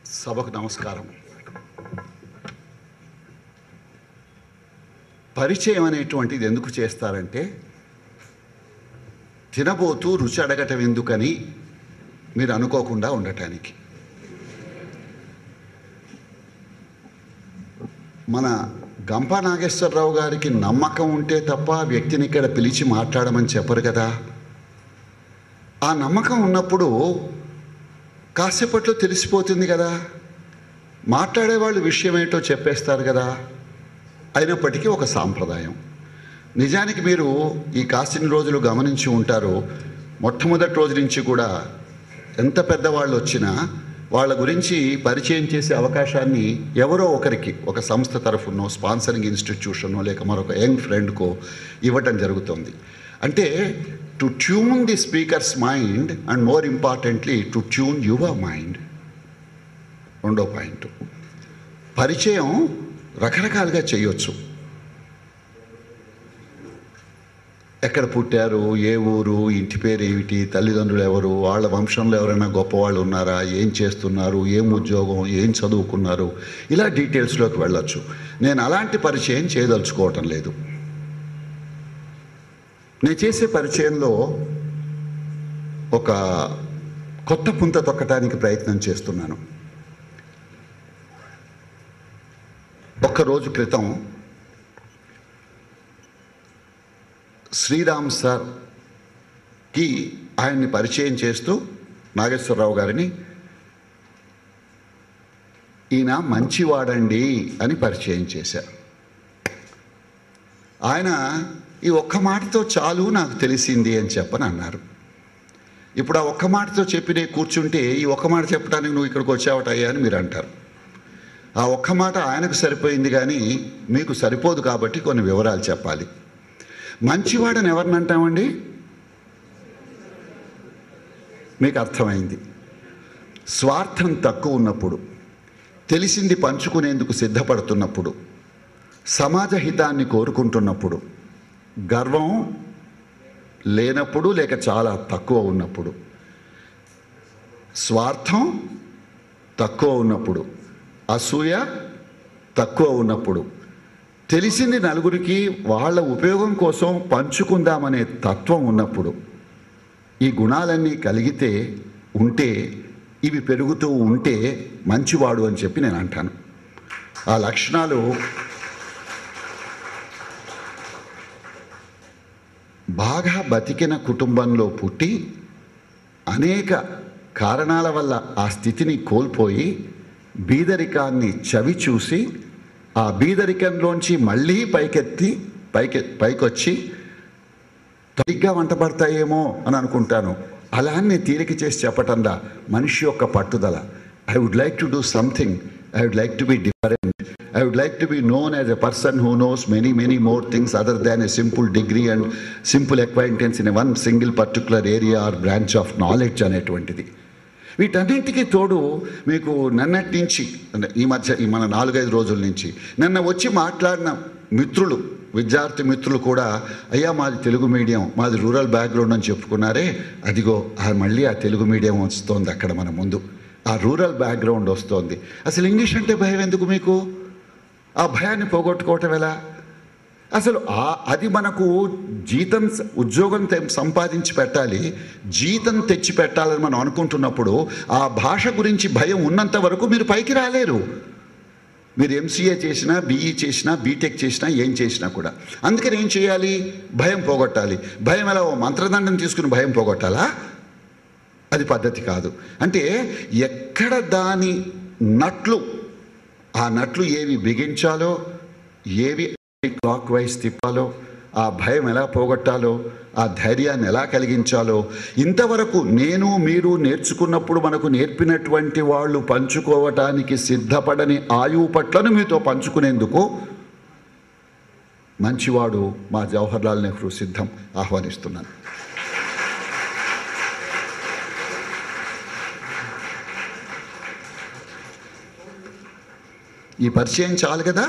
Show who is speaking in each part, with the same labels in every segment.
Speaker 1: సభకు నమస్కారం పరిచయం అనేటువంటిది ఎందుకు చేస్తారంటే తినబోతూ రుచి అడగటం ఎందుకని మీరు అనుకోకుండా ఉండటానికి మన గంప నాగేశ్వరరావు గారికి నమ్మకం ఉంటే తప్ప ఆ వ్యక్తిని ఇక్కడ పిలిచి మాట్లాడమని చెప్పరు కదా ఆ నమ్మకం ఉన్నప్పుడు కాసేపట్లో తెలిసిపోతుంది కదా మాట్లాడేవాళ్ళు విషయం ఏంటో చెప్పేస్తారు కదా అయినప్పటికీ ఒక సాంప్రదాయం నిజానికి మీరు ఈ కాసిన రోజులు గమనించి ఉంటారు మొట్టమొదటి రోజు నుంచి కూడా ఎంత పెద్దవాళ్ళు వచ్చినా వాళ్ళ గురించి పరిచయం చేసే అవకాశాన్ని ఎవరో ఒకరికి ఒక సంస్థ తరఫునో స్పాన్సరింగ్ ఇన్స్టిట్యూషనో లేక మరొక యంగ్ ఫ్రెండ్కో ఇవ్వటం జరుగుతుంది అంటే to tune the speakers mind and more importantly to tune your mind రెండో పాయింట్ పరిచయం రకరకాలుగా చేయొచ్చు ఎక్కడ పుట్టారు ఏ ఊరు ఇంటి పేరు ఏమిటి తల్లిదండ్రులు ఎవరు వాళ్ళ వంశంలో ఎవరైనా గొప్పవాళ్ళు ఉన్నారా ఏం చేస్తున్నారు ఏం ఉద్యోగం ఏం చదువుకున్నారు ఇలా డీటెయిల్స్లోకి వెళ్ళొచ్చు నేను అలాంటి పరిచయం చేయదలుచుకోవటం లేదు నేను చేసే పరిచయంలో ఒక కొత్త పుంత తొక్కటానికి ప్రయత్నం చేస్తున్నాను ఒక్క రోజు క్రితం శ్రీరామ్ సార్కి ఆయన్ని పరిచయం చేస్తూ నాగేశ్వరరావు గారిని ఈయన మంచివాడండి అని పరిచయం చేశారు ఆయన ఈ ఒక్క మాటతో చాలు నాకు తెలిసింది అని చెప్పని అన్నారు ఇప్పుడు ఆ ఒక్క మాటతో చెప్పి నేను కూర్చుంటే ఈ ఒక్క మాట చెప్పడానికి నువ్వు ఇక్కడికి వచ్చావటయ్యా అని మీరు అంటారు ఆ ఒక్క మాట ఆయనకు సరిపోయింది కానీ మీకు సరిపోదు కాబట్టి కొన్ని వివరాలు చెప్పాలి మంచివాడని ఎవరిని అంటామండి మీకు అర్థమైంది స్వార్థం తక్కువ ఉన్నప్పుడు తెలిసింది పంచుకునేందుకు సిద్ధపడుతున్నప్పుడు సమాజ హితాన్ని కోరుకుంటున్నప్పుడు గర్వం లేనప్పుడు లేక చాలా తక్కువ ఉన్నప్పుడు స్వార్థం తక్కువ ఉన్నప్పుడు అసూయ తక్కువ ఉన్నప్పుడు తెలిసింది నలుగురికి వాళ్ళ ఉపయోగం కోసం పంచుకుందామనే తత్వం ఉన్నప్పుడు ఈ గుణాలన్నీ కలిగితే ఉంటే ఇవి పెరుగుతూ ఉంటే మంచివాడు అని చెప్పి నేను అంటాను ఆ లక్షణాలు బాగా బతికిన కుటుంబంలో పుట్టి అనేక కారణాల వల్ల ఆ స్థితిని కోల్పోయి బీదరికాన్ని చవి చూసి ఆ బీదరికంలోంచి మళ్ళీ పైకెత్తి పైకి పైకొచ్చి తగిగ్గా వంట పడతాయేమో అని అనుకుంటాను అలా అని నేను తీరిక చేసి చెప్పటంలా మనిషి యొక్క పట్టుదల I would like to do something I would like to be different I would like to be known as a person who knows many many more things other than a simple degree and simple acquaintance in one single particular area or branch of knowledge అనేటువంటిది వీటన్నింటికి తోడు మీకు నిన్నటి నుంచి అంటే ఈ మధ్య ఈ మన నాలుగైదు రోజుల నుంచి నిన్న వచ్చి మాట్లాడిన మిత్రులు విద్యార్థి మిత్రులు కూడా అయ్యా మాది తెలుగు మీడియం మాది రూరల్ బ్యాక్గ్రౌండ్ అని చెప్పుకున్నారే అదిగో ఆ మళ్ళీ ఆ తెలుగు మీడియం వస్తోంది అక్కడ మన ముందు ఆ రూరల్ బ్యాక్గ్రౌండ్ వస్తోంది అసలు ఇంగ్లీష్ అంటే భయం ఎందుకు మీకు ఆ భయాన్ని పోగొట్టుకోవటం ఎలా అసలు ఆ అది మనకు జీతం స- ఉద్యోగం తె- సంపాదించి పెట్టాలి జీతం తెచ్చి పెట్టాలని మనం అనుకుంటున్నప్పుడు ఆ భాష గురించి భయం ఉన్నంత వరకు మీరు పైకి రాలేరు మీరు ఎంసీఏ చేసినా బీఈ చేసినా బీటెక్ చేసినా ఏం చేసినా కూడా అందుకని ఏం చేయాలి భయం పోగొట్టాలి భయం ఎలా ఓ మంత్రదండం తీసుకుని భయం పోగొట్టాలా అది పద్ధతి కాదు అంటే ఎక్కడ దాని నట్లు ఆ నట్లు ఏవి బిగించాలో ఏవి క్లాక్ వైజ్ తిప్పాలో ఆ భయం ఎలా పోగొట్టాలో ఆ ధైర్యాన్ని ఎలా కలిగించాలో ఇంతవరకు నేను మీరు నేర్చుకున్నప్పుడు మనకు నేర్పినటువంటి వాళ్ళు పంచుకోవటానికి సిద్ధపడని ఆయువు పట్లను మీతో పంచుకునేందుకు మంచివాడు మా జవహర్లాల్ నెహ్రూ సిద్ధం ఆహ్వానిస్తున్నాను ఈ పరిచయం చాలు కదా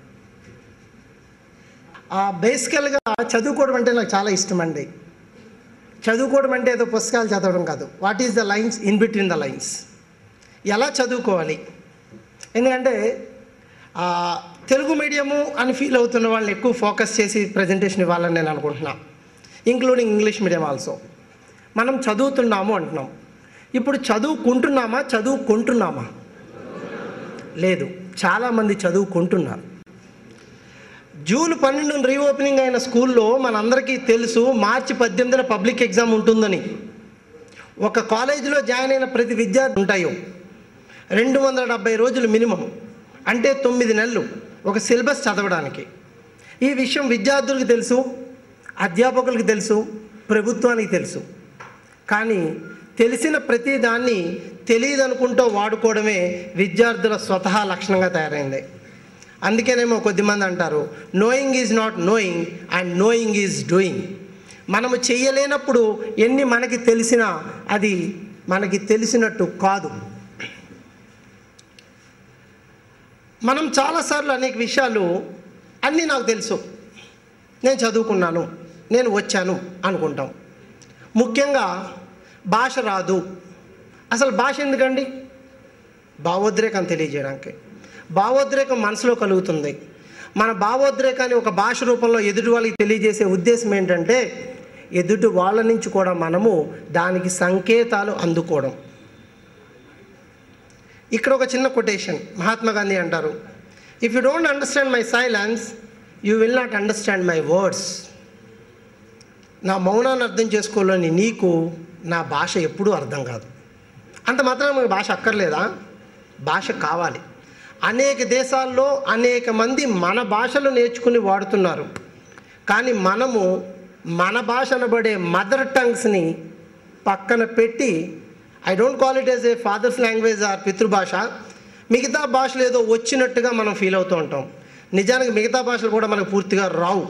Speaker 2: బేసికల్గా చదువుకోవడం అంటే నాకు చాలా ఇష్టం అండి చదువుకోవడం అంటే ఏదో పుస్తకాలు చదవడం కాదు what is the lines in between the lines ఎలా చదువుకోవాలి ఎందుకంటే ఆ, తెలుగు మీడియము అని ఫీల్ అవుతున్న వాళ్ళని ఎక్కువ ఫోకస్ చేసి ప్రజెంటేషన్ ఇవ్వాలని నేను అనుకుంటున్నా ఇంక్లూడింగ్ ఇంగ్లీష్ మీడియం ఆల్సో మనం చదువుతున్నాము అంటున్నాం ఇప్పుడు చదువుకుంటున్నామా చదువుకుంటున్నామా లేదు చాలామంది చదువుకుంటున్నారు జూన్ పన్నెండున రీఓపెనింగ్ అయిన స్కూల్లో మనందరికీ తెలుసు మార్చి పద్దెనిమిదిన పబ్లిక్ ఎగ్జామ్ ఉంటుందని ఒక కాలేజీలో జాయిన్ అయిన ప్రతి విద్యార్థి ఉంటాయో రెండు వందల డెబ్బై రోజులు మినిమం అంటే తొమ్మిది నెలలు ఒక సిలబస్ చదవడానికి ఈ విషయం విద్యార్థులకు తెలుసు అధ్యాపకులకు తెలుసు ప్రభుత్వానికి తెలుసు కానీ తెలిసిన ప్రతి దాన్ని తెలియదనుకుంటూ వాడుకోవడమే విద్యార్థుల స్వతహా లక్షణంగా తయారైంది అందుకేనేమో కొద్దిమంది అంటారు knowing is not knowing and knowing is doing మనము చెయ్యలేనప్పుడు ఎన్ని మనకి తెలిసినా అది మనకి తెలిసినట్టు కాదు మనం చాలాసార్లు అనేక విషయాలు అన్నీ నాకు తెలుసు నేను చదువుకున్నాను నేను వచ్చాను అనుకుంటాం ముఖ్యంగా భాష రాదు అసలు భాష ఎందుకండి భావోద్రేకం తెలియజేయడానికి భావోద్రేకం మనసులో కలుగుతుంది మన భావోద్రేకాన్ని ఒక భాష రూపంలో ఎదుటి వాళ్ళకి తెలియజేసే ఉద్దేశం ఏంటంటే ఎదుటి వాళ్ళ నుంచి కూడా మనము దానికి సంకేతాలు అందుకోవడం ఇక్కడ ఒక చిన్న కొటేషన్ మహాత్మా గాంధీ అంటారు if you don't understand my silence you will not understand my words నా మౌనాన్ని అర్థం చేసుకోలేని నీకు నా భాష ఎప్పుడూ అర్థం కాదు అంత మాత్రం మనకు భాష అక్కర్లేదా భాష కావాలి అనేక దేశాల్లో అనేక మంది మన భాషలు నేర్చుకుని వాడుతున్నారు కానీ మనము మన భాష అనబడే మదర్ టంగ్స్ని పక్కన పెట్టి I don't call it as a father's language or పితృభాష మిగతా భాషలు ఏదో వచ్చినట్టుగా మనం ఫీల్ అవుతూ ఉంటాం నిజానికి మిగతా భాషలు కూడా మనకు పూర్తిగా రావు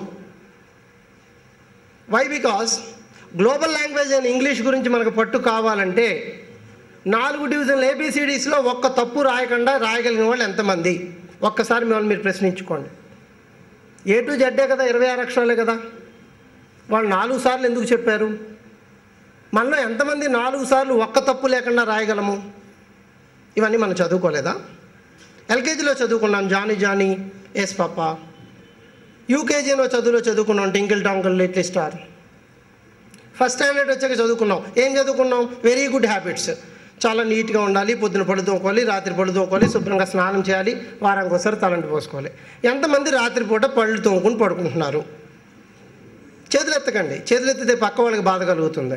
Speaker 2: వై బికాస్ గ్లోబల్ లాంగ్వేజ్ అయిన ఇంగ్లీష్ గురించి మనకు పట్టు కావాలంటే నాలుగు డివిజన్లు ఏబిసిడీస్లో ఒక్క తప్పు రాయకుండా రాయగలిగిన వాళ్ళు ఎంతమంది ఒక్కసారి మిమ్మల్ని మీరు ప్రశ్నించుకోండి ఏ టు జెడ్డే కదా ఇరవై ఆరు అక్షరాలే కదా వాళ్ళు నాలుగు సార్లు ఎందుకు చెప్పారు మనలో ఎంతమంది నాలుగు సార్లు ఒక్క తప్పు లేకుండా రాయగలము ఇవన్నీ మనం చదువుకోలేదా ఎల్కేజీలో చదువుకున్నాం జానీ జానీ ఎస్ పాప యూకేజీలో చదువులో చదువుకున్నాం twinkle twinkle little star first standard వచ్చాక చదువుకున్నాం ఏం చదువుకున్నాం వెరీ గుడ్ హ్యాబిట్స్ చాలా నీట్గా ఉండాలి పొద్దున పళ్ళు తోముకోవాలి రాత్రి పళ్ళు తోముకోవాలి శుభ్రంగా స్నానం చేయాలి వారానికి ఒకసారి తలంటి పోసుకోవాలి ఎంతమంది రాత్రిపూట పళ్ళు తోముకుని పడుకుంటున్నారు చేతులు ఎత్తకండి చేతులు ఎత్తితే పక్క వాళ్ళకి బాధ కలుగుతుంది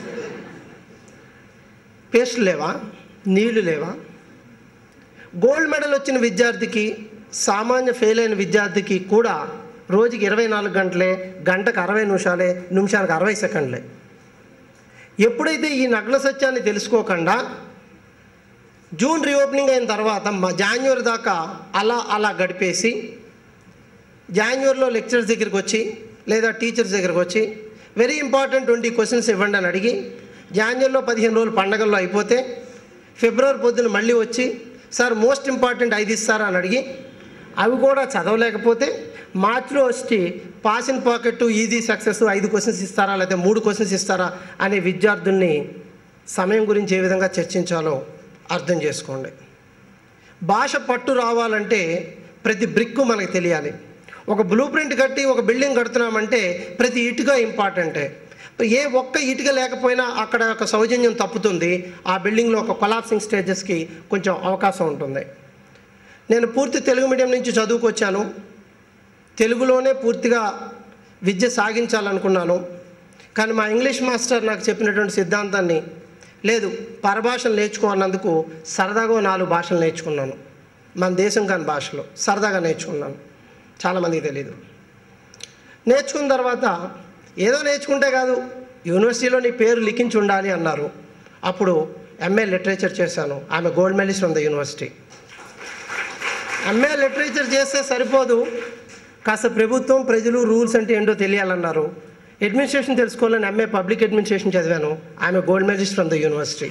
Speaker 2: పేస్ట్ లేవా నీళ్లు లేవా గోల్డ్ మెడల్ వచ్చిన విద్యార్థికి సామాన్య ఫెయిల్ అయిన విద్యార్థికి కూడా రోజుకి ఇరవై నాలుగు గంటలే గంటకు అరవై నిమిషాలే నిమిషానికి అరవై సెకండ్లే ఎప్పుడైతే ఈ నగ్న సత్యాన్ని తెలుసుకోకుండా జూన్ రీఓపెనింగ్ అయిన తర్వాత మా జాన్యువరి దాకా అలా అలా గడిపేసి జాన్యువరిలో లెక్చర్స్ దగ్గరికి వచ్చి లేదా టీచర్స్ దగ్గరికి వచ్చి వెరీ ఇంపార్టెంట్ ట్వంటీ క్వశ్చన్స్ ఇవ్వండి అని అడిగి జాన్యువరిలో పదిహేను రోజులు పండగల్లో అయిపోతే ఫిబ్రవరి పొద్దున మళ్ళీ వచ్చి సార్ మోస్ట్ ఇంపార్టెంట్ ఐదు ఇస్తారా అని అడిగి అవి కూడా చదవలేకపోతే మార్చిలో వచ్చి pass in pocket easy success ఐదు క్వశ్చన్స్ ఇస్తారా లేకపోతే మూడు క్వశ్చన్స్ ఇస్తారా అనే విద్యార్థుల్ని సమయం గురించి ఏ విధంగా చర్చించాలో అర్థం చేసుకోండి భాష పట్టు రావాలంటే ప్రతి బ్రిక్ మనకు తెలియాలి ఒక బ్లూ ప్రింట్ కట్టి ఒక బిల్డింగ్ కడుతున్నామంటే ప్రతి ఇటుక ఇంపార్టెంటే ఏ ఒక్క ఇటుక లేకపోయినా అక్కడ ఒక సౌజన్యం తప్పుతుంది ఆ బిల్డింగ్లో ఒక కొలాప్సింగ్ స్టేజెస్కి కొంచెం అవకాశం ఉంటుంది నేను పూర్తి తెలుగు మీడియం నుంచి చదువుకొచ్చాను తెలుగులోనే పూర్తిగా విద్య సాగించాలనుకున్నాను కానీ మా ఇంగ్లీష్ మాస్టర్ నాకు చెప్పినటువంటి సిద్ధాంతాన్ని లేదు పరభాషలు నేర్చుకోవాలన్నందుకు సరదాగా నాలుగు భాషలు నేర్చుకున్నాను మన దేశం కాని భాషలో సరదాగా నేర్చుకున్నాను చాలామందికి తెలియదు నేర్చుకున్న తర్వాత ఏదో నేర్చుకుంటే కాదు యూనివర్సిటీలో నీ పేరు లిఖించి ఉండాలి అన్నారు అప్పుడు ఎంఏ లిటరేచర్ చేశాను I'm a gold medalist from the university MA literature చేస్తే సరిపోదు కాస్త ప్రభుత్వం ప్రజలు రూల్స్ అంటే ఏంటో తెలియాలన్నారు అడ్మినిస్ట్రేషన్ తెలుసుకోవాలని ఎంఏ పబ్లిక్ అడ్మినిస్ట్రేషన్ చదివాను I'm a gold medalist from the university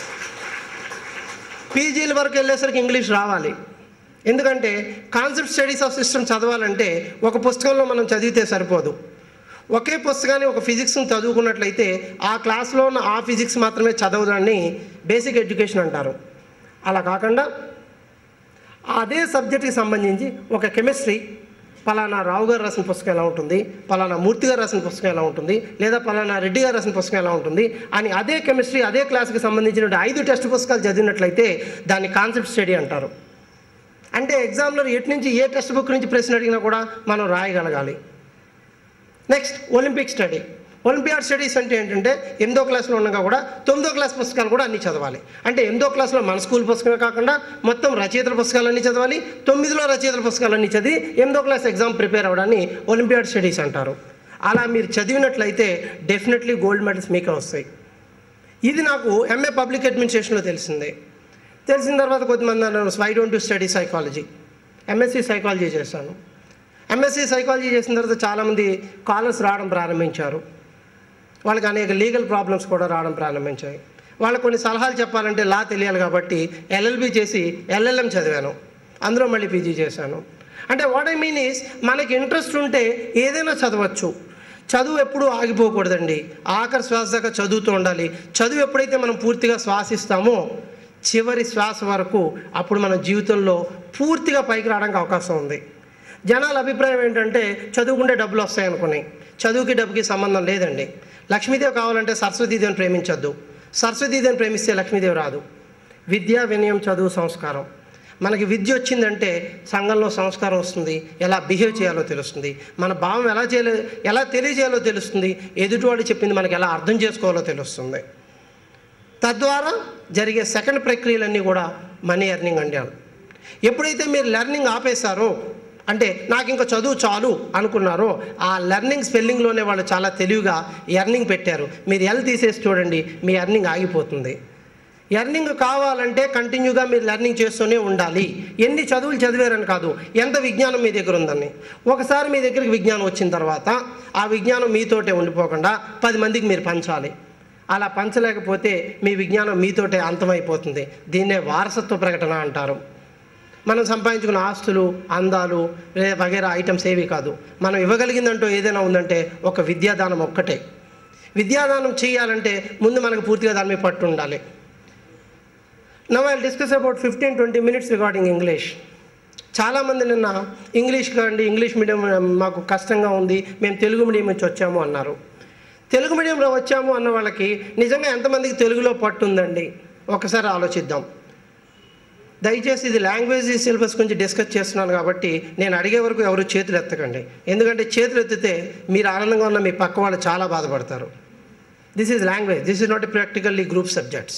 Speaker 2: పీజీల వరకు వెళ్ళేసరికి ఇంగ్లీష్ రావాలి ఎందుకంటే కాన్సెప్ట్ స్టడీస్ ఆఫ్ సిస్టమ్ చదవాలంటే ఒక పుస్తకంలో మనం చదివితే సరిపోదు ఒకే పుస్తకాన్ని ఒక ఫిజిక్స్ని చదువుకున్నట్లయితే ఆ క్లాస్లో ఉన్న ఆ ఫిజిక్స్ మాత్రమే చదవడాన్ని బేసిక్ ఎడ్యుకేషన్ అంటారు అలా కాకుండా అదే సబ్జెక్ట్కి సంబంధించి ఒక కెమిస్ట్రీ పలానా రావు గారు రాసిన పుస్తకం ఎలా ఉంటుంది పలానా మూర్తి గారు రాసిన పుస్తకం ఎలా ఉంటుంది లేదా పలానా రెడ్డి గారు రాసిన పుస్తకం ఎలా ఉంటుంది అని అదే కెమిస్ట్రీ అదే క్లాస్కి సంబంధించిన ఐదు టెక్స్ట్ పుస్తకాలు చదివినట్లయితే దాన్ని కాన్సెప్ట్ స్టడీ అంటారు అంటే ఎగ్జామ్లో ఎటు నుంచి ఏ టెక్స్ట్ బుక్ నుంచి ప్రశ్న అడిగినా కూడా మనం రాయగలగాలి next olympic study olympiad studies అంటే ఏంటంటే ఎనిమిదో క్లాస్లో ఉండగా కూడా తొమ్మిదో క్లాస్ పుస్తకాలు కూడా అన్ని చదవాలి అంటే ఎనిమిదో క్లాస్లో మన స్కూల్ పుస్తకమే కాకుండా మొత్తం రచయితల పుస్తకాలన్నీ చదవాలి తొమ్మిదిలో రచయితల పుస్తకాలన్నీ చదివి ఎనిమిదో క్లాస్ ఎగ్జామ్ ప్రిపేర్ అవ్వడాన్ని ఒలింపియాడ్ స్టడీస్ అంటారు అలా మీరు చదివినట్లయితే డెఫినెట్లీ గోల్డ్ మెడల్స్ మీకే వస్తాయి ఇది నాకు ఎంఏ పబ్లిక్ అడ్మినిస్ట్రేషన్లో తెలిసిందే తెలిసిన తర్వాత కొద్దిమంది అన్నారు why don't to study psychology MSc psychology చేశాను ఎంఎస్సి సైకాలజీ చేసిన తర్వాత చాలామంది కాలర్స్ రావడం ప్రారంభించారు వాళ్ళకి అనేక లీగల్ ప్రాబ్లమ్స్ కూడా రావడం ప్రారంభించాయి వాళ్ళకి కొన్ని సలహాలు చెప్పాలంటే లా తెలియాలి కాబట్టి ఎల్ఎల్బి చేసి ఎల్ఎల్ఎం చదివాను అందులో మళ్ళీ పీజీ చేశాను అంటే వాట్ ఐ మీన్ ఈస్ మనకి ఇంట్రెస్ట్ ఉంటే ఏదైనా చదవచ్చు చదువు ఎప్పుడూ ఆగిపోకూడదండి ఆఖరి శ్వాస దాకా చదువుతూ ఉండాలి చదువు ఎప్పుడైతే మనం పూర్తిగా శ్వాసిస్తామో చివరి శ్వాస వరకు అప్పుడు మన జీవితంలో పూర్తిగా పైకి రావడానికి అవకాశం ఉంది జనాల అభిప్రాయం ఏంటంటే చదువుకుంటే డబ్బులు వస్తాయనుకుని చదువుకి డబ్బుకి సంబంధం లేదండి లక్ష్మీదేవి కావాలంటే సరస్వతీదేవిని ప్రేమించొద్దు సరస్వతీదేవిని ప్రేమిస్తే లక్ష్మీదేవి రాదు విద్య వినయం చదువు సంస్కారం మనకి విద్య వచ్చిందంటే సంఘంలో సంస్కారం వస్తుంది ఎలా బిహేవ్ చేయాలో తెలుస్తుంది మన భావం ఎలా చేయాలో ఎలా తెలియజేయాలో తెలుస్తుంది ఎదుటివాడు చెప్పింది మనకి ఎలా అర్థం చేసుకోవాలో తెలుస్తుంది తద్వారా జరిగే సెకండ్ ప్రక్రియలన్నీ కూడా మనీ ఎర్నింగ్ అంటారు ఎప్పుడైతే మీరు లెర్నింగ్ ఆపేశారో అంటే నాకు ఇంకా చదువు చాలు అనుకున్నారో ఆ లెర్నింగ్ స్పెల్లింగ్లోనే వాళ్ళు చాలా తెలివిగా ఎర్నింగ్ పెట్టారు మీరు ఎల్ తీసేసి చూడండి మీ ఎర్నింగ్ ఆగిపోతుంది ఎర్నింగ్ కావాలంటే కంటిన్యూగా మీరు లెర్నింగ్ చేస్తూనే ఉండాలి ఎన్ని చదువులు చదివారని కాదు ఎంత విజ్ఞానం మీ దగ్గర ఉందని ఒకసారి మీ దగ్గరికి విజ్ఞానం వచ్చిన తర్వాత ఆ విజ్ఞానం మీతోటే ఉండిపోకుండా పది మందికి మీరు పంచాలి అలా పంచలేకపోతే మీ విజ్ఞానం మీతోటే అంతమైపోతుంది దీన్నే వారసత్వ ప్రకటన అంటారు మనం సంపాదించుకున్న ఆస్తులు అందాలు లే- వగేరా ఐటమ్స్ ఏవి కాదు మనం ఇవ్వగలిగిందంటూ ఏదైనా ఉందంటే ఒక విద్యాదానం ఒక్కటే విద్యాదానం చేయాలంటే ముందు మనకు పూర్తిగా దాని మీద పట్టు ఉండాలి now I discuss about fifteen twenty minutes regarding English చాలామంది నిన్న ఇంగ్లీష్ కాండి ఇంగ్లీష్ మీడియం మాకు కష్టంగా ఉంది మేము తెలుగు మీడియం నుంచి వచ్చాము అన్నారు తెలుగు మీడియంలో వచ్చాము అన్న వాళ్ళకి నిజంగా ఎంతమందికి తెలుగులో పట్టు ఉందండి ఒకసారి ఆలోచిద్దాం దయచేసి ఇది లాంగ్వేజ్ సిలబస్ గురించి డిస్కస్ చేస్తున్నాను కాబట్టి నేను అడిగే వరకు ఎవరు చేతులు ఎత్తకండి ఎందుకంటే చేతులు ఎత్తితే మీరు ఆనందంగా ఉన్న మీ పక్క వాళ్ళు చాలా బాధపడతారు this is language this is not a practically group subjects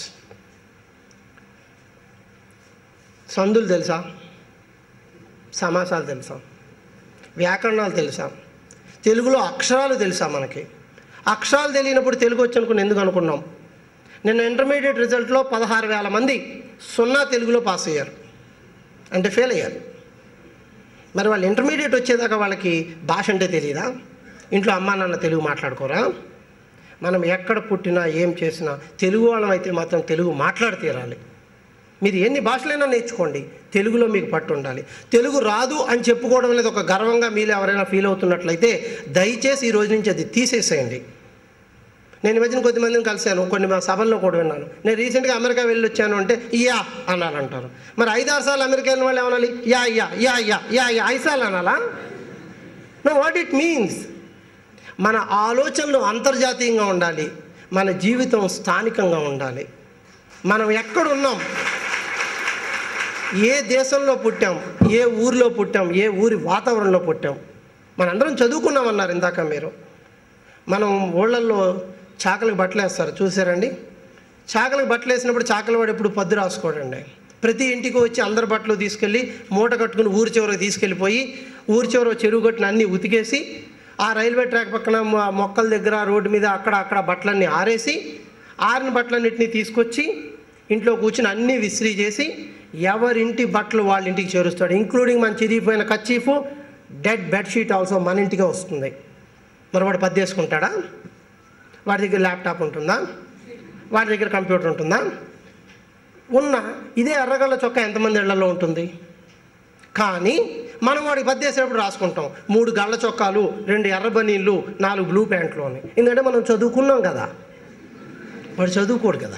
Speaker 2: సందులు తెలుసా సమాసాలు తెలుసా వ్యాకరణాలు తెలుసా తెలుగులో అక్షరాలు తెలుసా మనకి అక్షరాలు తెలియనప్పుడు తెలుగు వచ్చి అనుకుని ఎందుకు అనుకున్నాం నిన్న ఇంటర్మీడియట్ రిజల్ట్లో పదహారు వేల మంది సున్నా తెలుగులో పాస్ అయ్యారు అంటే ఫెయిల్ అయ్యారు మరి వాళ్ళు ఇంటర్మీడియట్ వచ్చేదాకా వాళ్ళకి భాష అంటే తెలియదా ఇంట్లో అమ్మా నాన్న తెలుగు మాట్లాడుకోరా మనం ఎక్కడ పుట్టినా ఏం చేసినా తెలుగు వాళ్ళం అయితే మాత్రం తెలుగు మాట్లాడి తీరాలి మీరు ఎన్ని భాషలైనా నేర్చుకోండి తెలుగులో మీకు పట్టు ఉండాలి తెలుగు రాదు అని చెప్పుకోవడం అనేది ఒక గర్వంగా మీరు ఎవరైనా ఫీల్ అవుతున్నట్లయితే దయచేసి ఈ రోజు నుంచి అది తీసేసేయండి నేను ఈ మధ్యన కొద్దిమందిని కలిశాను కొన్ని మా సభల్లో కూడా విన్నాను నేను రీసెంట్గా అమెరికా వెళ్ళి వచ్చాను అంటే యా అన్నారు అంటారు మరి ఐదారు సార్లు అమెరికా వెళ్ళిన వాళ్ళు ఏమనాలి yeah yeah yeah yeah yeah yeah ఐదు సార్లు అనాలా నో వాట్ ఇట్ మీన్స్ మన ఆలోచనలు అంతర్జాతీయంగా ఉండాలి మన జీవితం స్థానికంగా ఉండాలి మనం ఎక్కడున్నాం ఏ దేశంలో పుట్టాం ఏ ఊరిలో పుట్టాం ఏ ఊరి వాతావరణంలో పుట్టాం మనందరం చదువుకున్నామన్నారు ఇందాక మీరు మనం ఊళ్ళల్లో చాకలికి బట్టలు వేస్తారు చూసారండి చాకలికి బట్టలు వేసినప్పుడు చాకలి వాడు ఎప్పుడు పద్దు రాసుకోడండి ప్రతి ఇంటికి వచ్చి అందరి బట్టలు తీసుకెళ్ళి మూట కట్టుకుని ఊరి చివరికి తీసుకెళ్ళిపోయి ఊరి చివర చెరువు కట్టిన అన్నీ ఉతికేసి ఆ రైల్వే ట్రాక్ పక్కన మొ- మొక్కల దగ్గర రోడ్డు మీద అక్కడ అక్కడ బట్టలన్నీ ఆరేసి ఆరిన బట్టలన్నింటినీ తీసుకొచ్చి ఇంట్లో కూర్చుని అన్నీ విసిరి చేసి ఎవరింటి బట్టలు వాళ్ళ ఇంటికి చేరుస్తాడు ఇంక్లూడింగ్ మన చిరిగిపోయిన కచ్చీఫ్ డెడ్ బెడ్షీట్ ఆల్సో మన ఇంటికే వస్తుంది మరి వాడు పద్దేసుకుంటాడా వాడి దగ్గర ల్యాప్టాప్ ఉంటుందా వాడి దగ్గర కంప్యూటర్ ఉంటుందా ఉన్న ఇదే ఎర్రగల్ల చొక్కా ఎంతమంది ఇళ్లలో ఉంటుంది కానీ మనం వాడికి పద్దేసేటప్పుడు రాసుకుంటాం మూడు గళ్ళ చొక్కాలు రెండు ఎర్ర బనీళ్ళు నాలుగు బ్లూ ప్యాంట్లు అని ఎందుకంటే మనం చదువుకున్నాం కదా వాడు చదువుకోడు కదా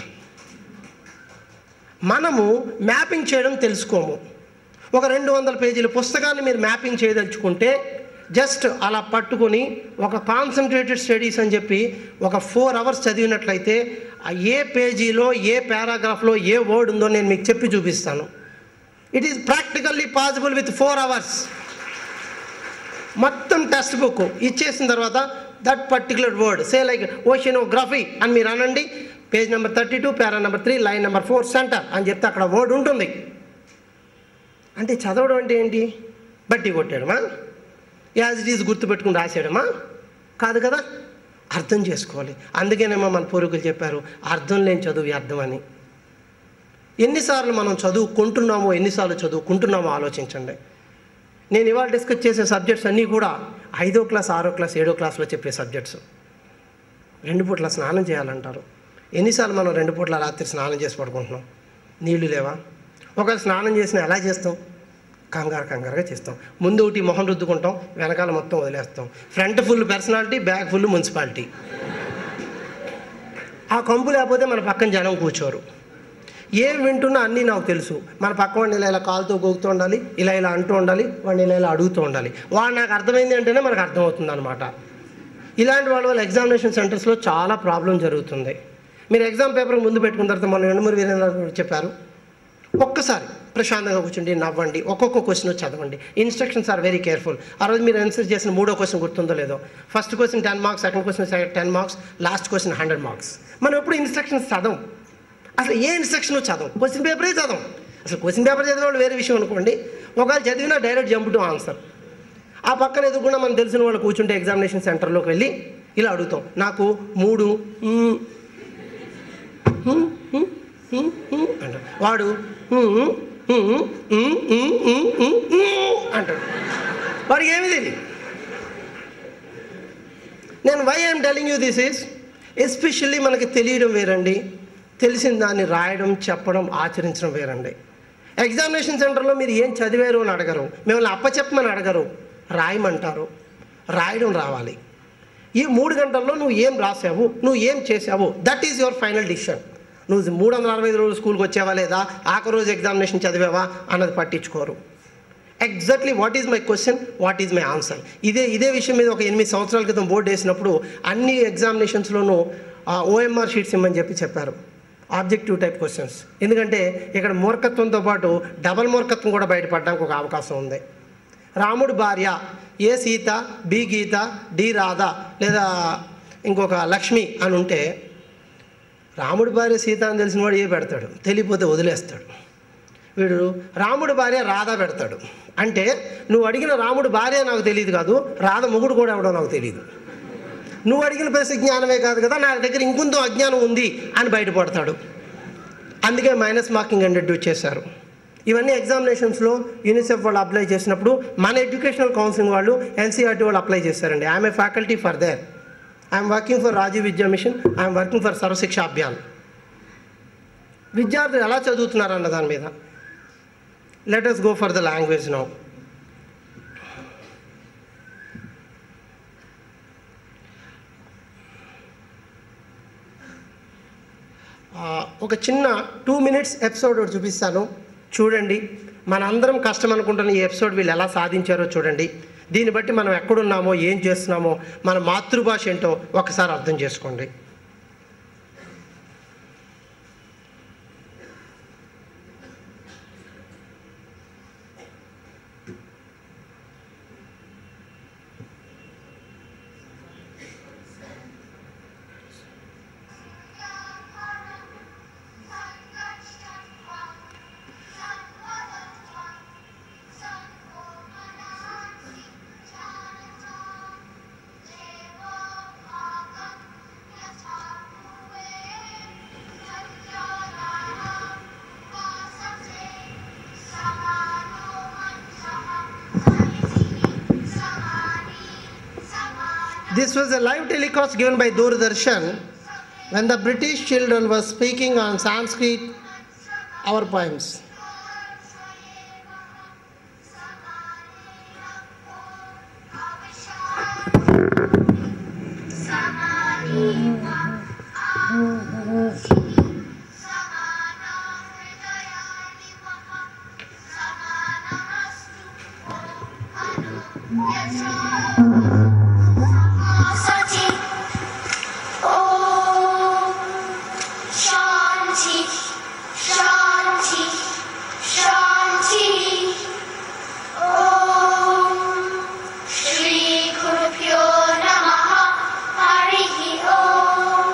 Speaker 2: మనము మ్యాపింగ్ చేయడం తెలుసుకోము ఒక రెండు వందల పేజీల పుస్తకాన్ని మీరు మ్యాపింగ్ చేయదలుచుకుంటే జస్ట్ అలా పట్టుకొని ఒక కాన్సన్ట్రేటెడ్ స్టడీస్ అని చెప్పి ఒక ఫోర్ అవర్స్ చదివినట్లయితే ఆ ఏ పేజీలో ఏ పారాగ్రాఫ్లో ఏ వర్డ్ ఉందో నేను మీకు చెప్పి చూపిస్తాను it is practically possible with four hours మొత్తం టెక్స్ట్ బుక్ ఇచ్చేసిన తర్వాత that particular word say like oceanography అని మీరు అనండి page number thirty two para number three line number four centre అని చెప్తే అక్కడ వర్డ్ ఉంటుంది అంటే చదవడం అంటే ఏంటి బట్టి కొట్టాడమా యాజ్ ఇట్ ఈజ్ గుర్తుపెట్టుకుని రాసేయడమా కాదు కదా అర్థం చేసుకోవాలి అందుకేనేమో మన పూర్వీకులు చెప్పారు అర్థం లేని చదువు వ్యర్థం అని ఎన్నిసార్లు మనం చదువుకుంటున్నామో ఎన్నిసార్లు చదువుకుంటున్నామో ఆలోచించండి నేను ఇవాళ డిస్కస్ చేసే సబ్జెక్ట్స్ అన్నీ కూడా ఐదో క్లాస్ ఆరో క్లాస్ ఏడో క్లాస్లో చెప్పే సబ్జెక్ట్స్ రెండు పూట్ల స్నానం చేయాలంటారు ఎన్నిసార్లు మనం రెండు పూట్ల రాత్రి స్నానం చేసి పడుకుంటున్నాం నీళ్లు లేవా ఒకవేళ స్నానం చేసినా ఎలా చేస్తాం కంగారు కంగారుగా చేస్తాం ముందు ఒకటి మొహం రుద్దుకుంటాం వెనకాల మొత్తం వదిలేస్తాం front full personality back full municipality ఆ కంపు లేకపోతే మన పక్కన జనం కూర్చోరు ఏం వింటున్నా అన్నీ నాకు తెలుసు మన పక్క వాడిని ఇలా ఇలా కాలుతో గోగుతూ ఉండాలి ఇలా ఇలా అంటూ ఉండాలి వాడిని ఇలా ఇలా అడుగుతూ ఉండాలి వాడు నాకు అర్థమైంది అంటేనే మనకు అర్థమవుతుంది అనమాట ఇలాంటి వాళ్ళ వల్ల ఎగ్జామినేషన్ సెంటర్స్లో చాలా ప్రాబ్లం జరుగుతుంది మీరు ఎగ్జామ్ పేపర్ ముందు పెట్టుకున్న తర్వాత మన ఎండమూరి వీరేంద్ర గారు చెప్పారు ఒక్కసారి ప్రశాంతంగా కూర్చుండి నవ్వండి ఒక్కొక్క క్వశ్చన్ చదవండి ఇన్స్ట్రక్షన్స్ ఆర్ వెరీ కేర్ఫుల్ ఆ రోజు మీరు ఆన్సర్ చేసిన మూడో క్వశ్చన్ గుర్తుందో లేదో first question ten marks second question ten marks last question hundred marks మనం ఎప్పుడు ఇన్స్ట్రక్షన్స్ చదవం అసలు ఏ ఇన్స్ట్రక్షన్ చదవం క్వశ్చన్ పేపరే చదవం అసలు క్వశ్చన్ పేపర్ చదివిన వాళ్ళు వేరే విషయం అనుకోండి ఒకవేళ చదివినా డైరెక్ట్ జంప్ టు ఆన్సర్ ఆ పక్కన ఎదుర్కొన్న మనం తెలిసిన వాళ్ళు కూర్చుంటే ఎగ్జామినేషన్ సెంటర్లోకి వెళ్ళి ఇలా అడుగుతాం నాకు మూడు మ్, మ్, మ్, మ్, మ్ అంటాడు వాడు మ్, మ్, మ్, మ్, మ్, మ్, మ్, మ్ అంటాడు వాడికి ఏమీ తెలియదు నేను why I'm telling you this is especially మనకి తెలియడం వేరండి తెలిసిన దాన్ని రాయడం చెప్పడం ఆచరించడం వేరండి ఎగ్జామినేషన్ సెంటర్లో మీరు ఏం చదివారు అని అడగరు మిమ్మల్ని అప్పచెప్పమని అడగరు రాయమంటారు రాయడం రావాలి ఈ మూడు గంటల్లో నువ్వు ఏం రాసావు నువ్వు ఏం చేసావు that is your final decision నువ్వు మూడు వందల అరవై ఐదు రోజులు స్కూల్కి వచ్చావా లేదా ఆఖరి రోజు ఎగ్జామినేషన్ చదివావా అన్నది పట్టించుకోరు exactly what is my question what is my answer ఇదే ఇదే విషయం మీద ఒక ఎనిమిది సంవత్సరాల క్రితం బోర్డు వేసినప్పుడు అన్ని ఎగ్జామినేషన్స్లోనూ ఓఎంఆర్ షీట్స్ ఇమ్మని చెప్పి చెప్పారు ఆబ్జెక్టివ్ టైప్ క్వశ్చన్స్ ఎందుకంటే ఇక్కడ మూర్ఖత్వంతో పాటు డబల్ మూర్ఖత్వం కూడా బయటపడడానికి ఒక అవకాశం ఉంది రాముడు భార్య A Sita B Geeta D Radha లేదా ఇంకొక లక్ష్మి అని ఉంటే రాముడి భార్య సీత అని తెలిసిన వాడు ఏ పెడతాడు తెలియపోతే వదిలేస్తాడు వీడు రాముడి భార్య రాధ పెడతాడు అంటే నువ్వు అడిగిన రాముడి భార్య నాకు తెలియదు కాదు రాధ మొగుడు కూడా ఎవడో నాకు తెలియదు నువ్వు అడిగిన ప్రశ్న జ్ఞానమే కాదు కదా నా దగ్గర ఇంకొంత అజ్ఞానం ఉంది అని బయటపడతాడు అందుకే మైనస్ మార్కింగ్ హండ్రెడ్ చేశారు ఇవన్నీ ఎగ్జామినేషన్స్లో యూనిసెఫ్ వాళ్ళు అప్లై చేసినప్పుడు మన ఎడ్యుకేషనల్ కౌన్సిలింగ్ వాళ్ళు ఎన్సీఆర్టీ వాళ్ళు అప్లై చేశారండి I'm a faculty for there I'm working for Rajiv Vidya mission I'm working for Sarva Shiksha Abhiyan విద్యార్థులు ఎలా చదువుతున్నారు అన్న దాని మీద let us go for the language now ఒక చిన్న టూ మినిట్స్ ఎపిసోడ్ ఒకటి చూపిస్తాను చూడండి మనందరం కష్టం అనుకుంటున్న ఈ ఎపిసోడ్ వీళ్ళు ఎలా సాధించారో చూడండి దీన్ని బట్టి మనం ఎక్కడున్నామో ఏం చేస్తున్నామో మన మాతృభాష ఏంటో ఒకసారి అర్థం చేసుకోండి This was a live telecast given by Doordarshan when the British children were speaking on Sanskrit, our poems.
Speaker 3: सचि ॐ शान्ति शान्ति शान्तिः ॐ श्रीगुरुभ्यो नमः हरिः ॐ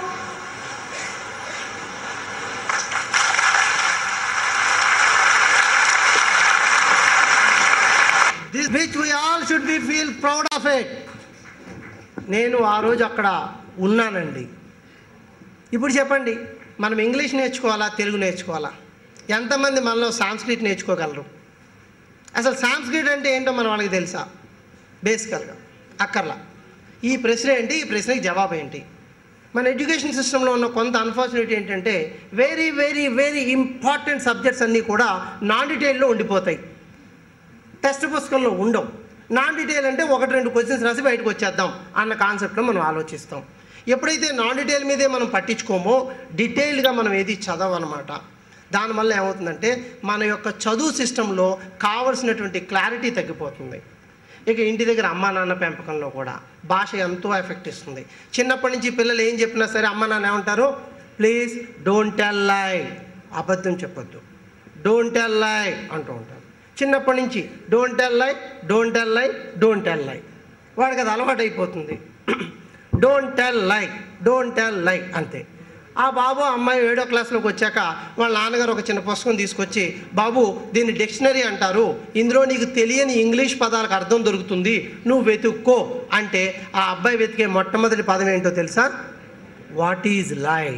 Speaker 2: this which we all should be feel proud of it నేను ఆ రోజు అక్కడ ఉన్నానండి ఇప్పుడు చెప్పండి మనం ఇంగ్లీష్ నేర్చుకోవాలా తెలుగు నేర్చుకోవాలా ఎంతమంది మనలో సాంస్క్రిట్ నేర్చుకోగలరు అసలు సాంస్క్రిట్ అంటే ఏంటో మన వాళ్ళకి తెలుసా బేసికల్గా అక్కర్లా ఈ ప్రశ్న ఏంటి ఈ ప్రశ్నకి జవాబు ఏంటి మన ఎడ్యుకేషన్ సిస్టంలో ఉన్న కొంత అన్ఫార్చునేట్ ఏంటంటే very very very important subjects అన్నీ కూడా నాన్ డీటెయిల్లో ఉండిపోతాయి టెక్స్ట్ పుస్తకంలో ఉండవు నాన్ డీటెయిల్ అంటే ఒకటి రెండు క్వశ్చన్స్ రాసి బయటకు వచ్చేద్దాం అన్న కాన్సెప్ట్లో మనం ఆలోచిస్తాం ఎప్పుడైతే నాన్ డీటెయిల్ మీదే మనం పట్టించుకోమో డీటెయిల్డ్గా మనం ఏది చదవనమాట దానివల్ల ఏమవుతుందంటే మన యొక్క చదువు సిస్టంలో కావలసినటువంటి క్లారిటీ తగ్గిపోతుంది ఇక ఇంటి దగ్గర అమ్మా నాన్న పెంపకంలో కూడా భాష ఎంతో ఎఫెక్ట్ ఇస్తుంది చిన్నప్పటి నుంచి పిల్లలు ఏం చెప్పినా సరే అమ్మ నాన్న ఏమంటారు ప్లీజ్ డోంట్ టెల్ లై అబద్ధం చెప్పొద్దు డోంట్ టెల్ లై అంటూ ఉంటారు చిన్నప్పటి నుంచి don't tell lie don't tell lie don't tell lie వాడికి అది అలవాటు అయిపోతుంది don't tell lie don't tell lie అంతే ఆ బాబు అమ్మాయి ఏడో క్లాస్లోకి వచ్చాక వాళ్ళ నాన్నగారు ఒక చిన్న పుస్తకం తీసుకొచ్చి బాబు దీన్ని డిక్షనరీ అంటారు ఇందులో నీకు తెలియని ఇంగ్లీష్ పదాలకు అర్థం దొరుకుతుంది నువ్వు వెతుక్కో అంటే ఆ అబ్బాయి వెతికే మొట్టమొదటి పదం ఏంటో తెలుసా వాట్ ఈజ్ లై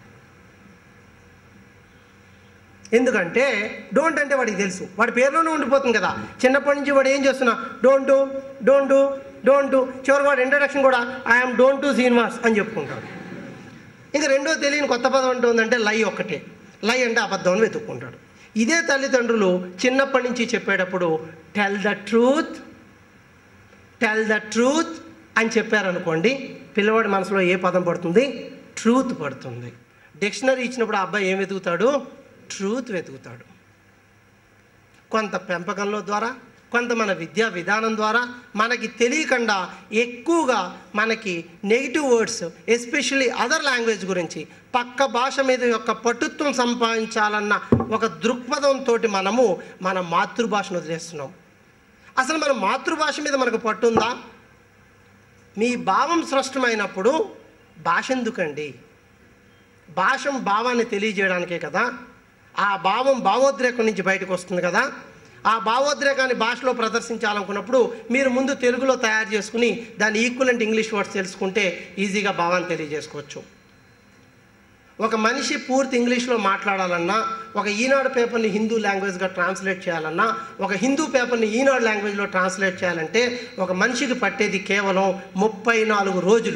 Speaker 2: ఎందుకంటే డోంట్ అంటే వాడికి తెలుసు వాడి పేరులోనే ఉండిపోతుంది కదా చిన్నప్పటి నుంచి వాడు ఏం చేస్తున్నా don't do don't do don't do చివరి వాడు ఇంట్రడక్షన్ కూడా ఐఎమ్ డోంట్ డూ శ్రీనివాస్ అని చెప్పుకుంటాడు ఇంకా రెండో తెలియని కొత్త పదం అంటూ ఉందంటే లై ఒక్కటే లై అంటే అబద్ధం అని వెతుక్కుంటాడు ఇదే తల్లిదండ్రులు చిన్నప్పటి నుంచి చెప్పేటప్పుడు tell the truth tell the truth అని చెప్పారనుకోండి పిల్లవాడి మనసులో ఏ పదం పడుతుంది ట్రూత్ పడుతుంది డిక్షనరీ ఇచ్చినప్పుడు ఆ అబ్బాయి ఏం వెతుకుతాడు ట్రూత్ వెతుకుతాడు కొంత పెంపకంలో ద్వారా కొంత మన విద్యా విధానం ద్వారా మనకి తెలియకుండా ఎక్కువగా మనకి negative words especially other language గురించి పక్క భాష మీద యొక్క పటుత్వం సంపాదించాలన్న ఒక దృక్పథంతో మనము మన మాతృభాషను వదిలేస్తున్నాం అసలు మన మాతృభాష మీద మనకు పట్టుందా మీ భావం స్పష్టమైనప్పుడు భాష ఎందుకండి భాషం భావాన్ని తెలియజేయడానికే కదా ఆ భావం భావోద్రేకం నుంచి బయటకు వస్తుంది కదా ఆ భావోద్రేకాన్ని భాషలో ప్రదర్శించాలనుకున్నప్పుడు మీరు ముందు తెలుగులో తయారు చేసుకుని దాని ఈక్వలెంట్ ఇంగ్లీష్ వర్డ్స్ తెలుసుకుంటే ఈజీగా భావాన్ని తెలియజేసుకోవచ్చు ఒక మనిషి పూర్తి ఇంగ్లీష్లో మాట్లాడాలన్నా ఒక ఈనాడు పేపర్ని హిందూ లాంగ్వేజ్గా ట్రాన్స్లేట్ చేయాలన్నా ఒక హిందూ పేపర్ని ఈనాడు లాంగ్వేజ్లో ట్రాన్స్లేట్ చేయాలంటే ఒక మనిషికి పట్టేది కేవలం ముప్పై నాలుగు రోజులు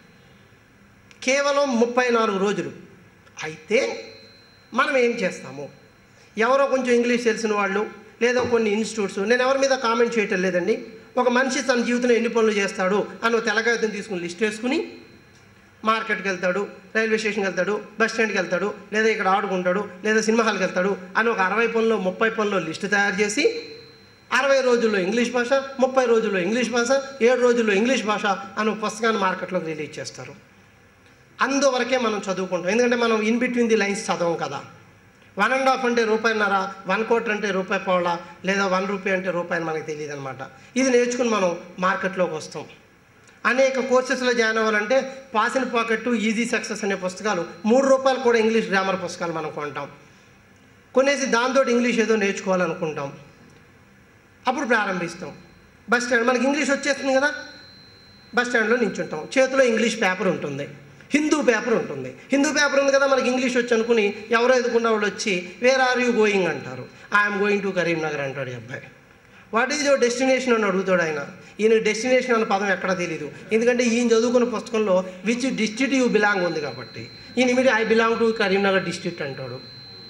Speaker 2: కేవలం ముప్పై నాలుగు రోజులు అయితే మనం ఏం చేస్తాము ఎవరో కొంచెం ఇంగ్లీష్ తెలిసిన వాళ్ళు లేదా కొన్ని ఇన్స్టిట్యూట్స్ నేను ఎవరి మీద కామెంట్ చేయటం లేదండి ఒక మనిషి తన జీవితంలో ఎన్ని పనులు చేస్తాడు అని ఒక తెల్లకాగితం తీసుకుని లిస్ట్ వేసుకుని మార్కెట్కి వెళ్తాడు రైల్వే స్టేషన్కి వెళ్తాడు బస్ స్టాండ్కి వెళ్తాడు లేదా ఇక్కడ ఆడుకుంటాడు లేదా సినిమా హాల్కి వెళ్తాడు అని ఒక అరవై పనులు ముప్పై పనులు లిస్ట్ తయారు చేసి అరవై రోజుల్లో ఇంగ్లీష్ భాష ముప్పై రోజుల్లో ఇంగ్లీష్ భాష ఏడు రోజుల్లో ఇంగ్లీష్ భాష అని ఒక పుస్తకాన్ని మార్కెట్లోకి రిలీజ్ చేస్తారు అందువరకే మనం చదువుకుంటాం ఎందుకంటే మనం ఇన్ బిట్వీన్ ది లైన్స్ చదవం కదా వన్ అండ్ హాఫ్ అంటే రూపాయిన్నర వన్ కోటర్ అంటే రూపాయి పావుల లేదా వన్ రూపీ అంటే రూపాయి అని మనకు తెలియదు అనమాట ఇది నేర్చుకుని మనం మార్కెట్లోకి వస్తాం అనేక కోర్సెస్లో జాయిన్ అవ్వాలంటే pass in pocket easy success అనే పుస్తకాలు మూడు రూపాయలు కూడా ఇంగ్లీష్ గ్రామర్ పుస్తకాలు మనం కొంటాం కొనేసి దాంతో ఇంగ్లీష్ ఏదో నేర్చుకోవాలనుకుంటాం అప్పుడు ప్రారంభిస్తాం బస్ స్టాండ్ మనకి ఇంగ్లీష్ వచ్చేస్తుంది కదా బస్ స్టాండ్లో నించుంటాం చేతిలో ఇంగ్లీష్ పేపర్ ఉంటుంది హిందూ పేపర్ ఉంటుంది హిందూ పేపర్ ఉంది కదా మనకి ఇంగ్లీష్ వచ్చి అనుకుని ఎవరో ఎదుకున్న వాళ్ళు వచ్చి వేర్ ఆర్ యూ గోయింగ్ అంటారు ఐఎమ్ గోయింగ్ టు కరీంనగర్ అంటాడు ఈ అబ్బాయి వాట్ ఈజ్ యువర్ డెస్టినేషన్ అని అడుగుతాడు ఆయన ఈయన డెస్టినేషన్ అన్న పదం ఎక్కడ తెలియదు ఎందుకంటే ఈయన చదువుకున్న పుస్తకంలో విచ్ డిస్ట్రిక్ట్ యూ బిలాంగ్ ఉంది కాబట్టి ఈయన immediate I belong to Karimnagar district అంటాడు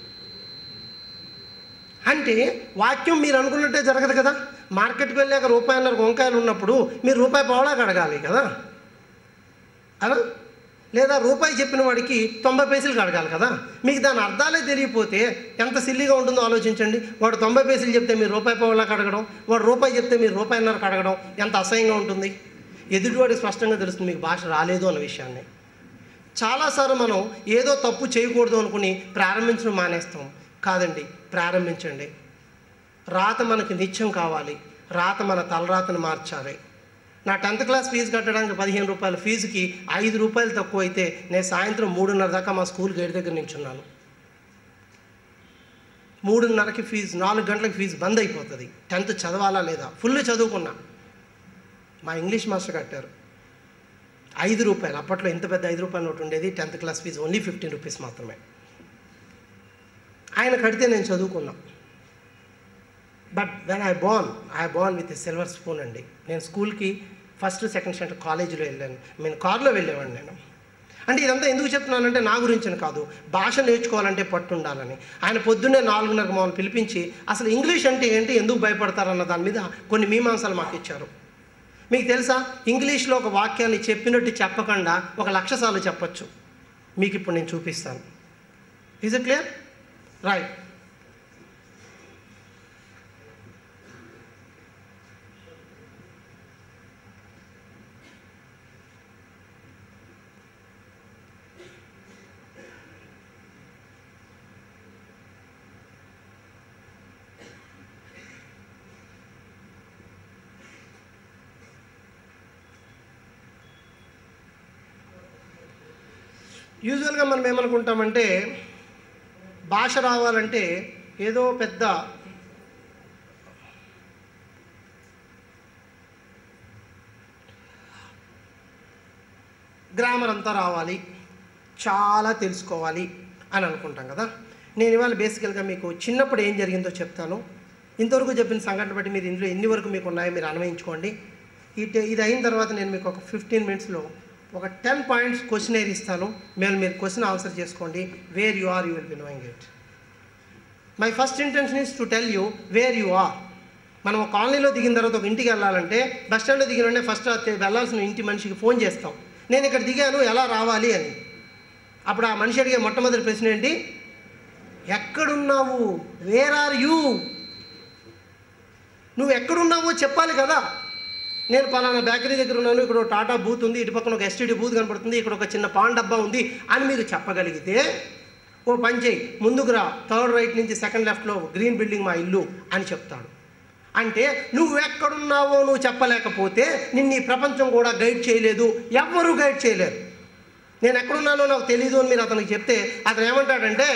Speaker 2: అంటే వాక్యం మీరు అనుకున్నట్టే జరగదు కదా మార్కెట్కి వెళ్ళాక రూపాయన్నర వంకాయలు ఉన్నప్పుడు మీరు రూపాయి పావులాగా అడగాలి కదా అలా లేదా రూపాయి చెప్పిన వాడికి తొంభై పైసలు అడగాలి కదా మీకు దాని అర్థాలే తెలియపోతే ఎంత సిల్లీగా ఉంటుందో ఆలోచించండి వాడు తొంభై పైసలు చెప్తే మీరు రూపాయి పావులాకి అడగడం వాడు రూపాయి చెప్తే మీరు రూపాయిన్నరకు అడగడం ఎంత అసహ్యంగా ఉంటుంది ఎదుటివాడికి స్పష్టంగా తెలుస్తుంది మీకు భాష రాలేదు అన్న విషయాన్ని చాలాసార్లు మనం ఏదో తప్పు చేయకూడదు అనుకుని ప్రారంభించడం మానేస్తాం కాదండి ప్రారంభించండి రాత మనకి నిత్యం కావాలి రాత మన తలరాతను మార్చాలి నా టెన్త్ క్లాస్ ఫీజు కట్టడానికి పదిహేను రూపాయల ఫీజుకి ఐదు రూపాయలు తక్కువ అయితే నేను సాయంత్రం మూడున్నర దాకా మా స్కూల్ గేట్ దగ్గర నించున్నాను మూడున్నరకి ఫీజు నాలుగు గంటలకి ఫీజు బంద్ అయిపోతుంది టెన్త్ చదవాలా లేదా ఫుల్ చదువుకున్నా మా ఇంగ్లీష్ మాస్టర్ కట్టారు ఐదు రూపాయలు అప్పట్లో ఇంత పెద్ద ఐదు రూపాయల నోట్ ఉండేది tenth class fee only fifteen rupees మాత్రమే ఆయన కడితే నేను చదువుకున్నా but when I born I born with silver spoon అండి నేను స్కూల్కి ఫస్ట్ సెకండ్ స్టాండర్డ్ కాలేజీలో వెళ్ళాను నేను కార్లో వెళ్ళేవాడిని నేను అంటే ఇదంతా ఎందుకు చెప్తున్నానంటే నా గురించి కాదు భాష నేర్చుకోవాలంటే పట్టు ఉండాలని ఆయన పొద్దున్నే నాలుగున్నరకు మమ్మల్ని పిలిపించి అసలు ఇంగ్లీష్ అంటే ఏంటి ఎందుకు భయపడతారన్న దాని మీద కొన్ని మీమాంసాలు మాకు ఇచ్చారు మీకు తెలుసా ఇంగ్లీష్లో ఒక వాక్యాన్ని చెప్పినట్టు చెప్పకుండా ఒక లక్ష సార్లు చెప్పచ్చు మీకు ఇప్పుడు నేను చూపిస్తాను ఈజ్ ఇట్ క్లియర్ రైట్ యూజువల్గా మనం ఏమనుకుంటామంటే భాష రావాలంటే ఏదో పెద్ద గ్రామర్ అంతా రావాలి చాలా తెలుసుకోవాలి అని అనుకుంటాం కదా నేను ఇవాళ బేసికల్గా మీకు చిన్నప్పుడు ఏం జరిగిందో చెప్తాను ఇంతవరకు చెప్పిన సంఘటన బట్టి మీరు ఇందులో ఎన్ని వరకు మీకు ఉన్నాయో మీరు అన్వయించుకోండి ఇది ఇది అయిన తర్వాత నేను మీకు ఒక ఫిఫ్టీన్ మినిట్స్లో ఒక టెన్ పాయింట్స్ క్వశ్చన్ ఇస్తాను మేము మీరు క్వశ్చన్ ఆన్సర్ చేసుకోండి where you are you will be knowing it my first intention is to tell you where you are మనం ఒక కాలనీలో దిగిన తర్వాత ఒక ఇంటికి వెళ్ళాలంటే బస్ స్టాండ్లో దిగిన వెంటనే ఫస్ట్ వెళ్ళాల్సిన ఇంటి మనిషికి ఫోన్ చేస్తాం నేను ఇక్కడ దిగాను ఎలా రావాలి అని అప్పుడు ఆ మనిషి అడిగే మొట్టమొదటి ప్రశ్న ఏంటి ఎక్కడున్నావు వేర్ ఆర్ యూ నువ్వు ఎక్కడున్నావో చెప్పాలి కదా నేను పలానా బేకరీ దగ్గర ఉన్నాను ఇక్కడ ఒక టాటా బూత్ ఉంది ఇటు పక్కన ఒక ఎస్టీడీ బూత్ కనపడుతుంది ఇక్కడ ఒక చిన్న పాన్ డబ్బా ఉంది అని మీరు చెప్పగలిగితే ఓ పని చేయి ముందుకు రా థర్డ్ రైట్ నుంచి సెకండ్ లెఫ్ట్లో గ్రీన్ బిల్డింగ్ మా ఇల్లు అని చెప్తాడు అంటే నువ్వు ఎక్కడున్నావో నువ్వు చెప్పలేకపోతే నిన్ను ఈ ప్రపంచం కూడా గైడ్ చేయలేదు ఎవ్వరూ గైడ్ చేయలేరు నేను ఎక్కడున్నానో నాకు తెలీదు అని మీరు అతనికి చెప్తే అతను ఏమంటాడంటే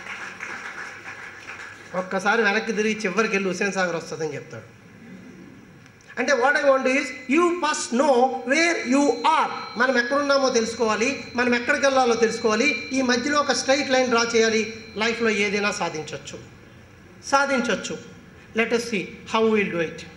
Speaker 2: ఒక్కసారి వెనక్కి తిరిగి చివరికి వెళ్ళి హుసేన్ సాగర్ వస్తుందని చెప్తాడు అంటే what I want is you first know where you are మనం ఎక్కడున్నామో తెలుసుకోవాలి మనం ఎక్కడికి వెళ్ళాలో తెలుసుకోవాలి ఈ మధ్యలో ఒక స్ట్రైట్ లైన్ డ్రా చేయాలి లైఫ్లో ఏదైనా సాధించవచ్చు సాధించవచ్చు let us see how will do it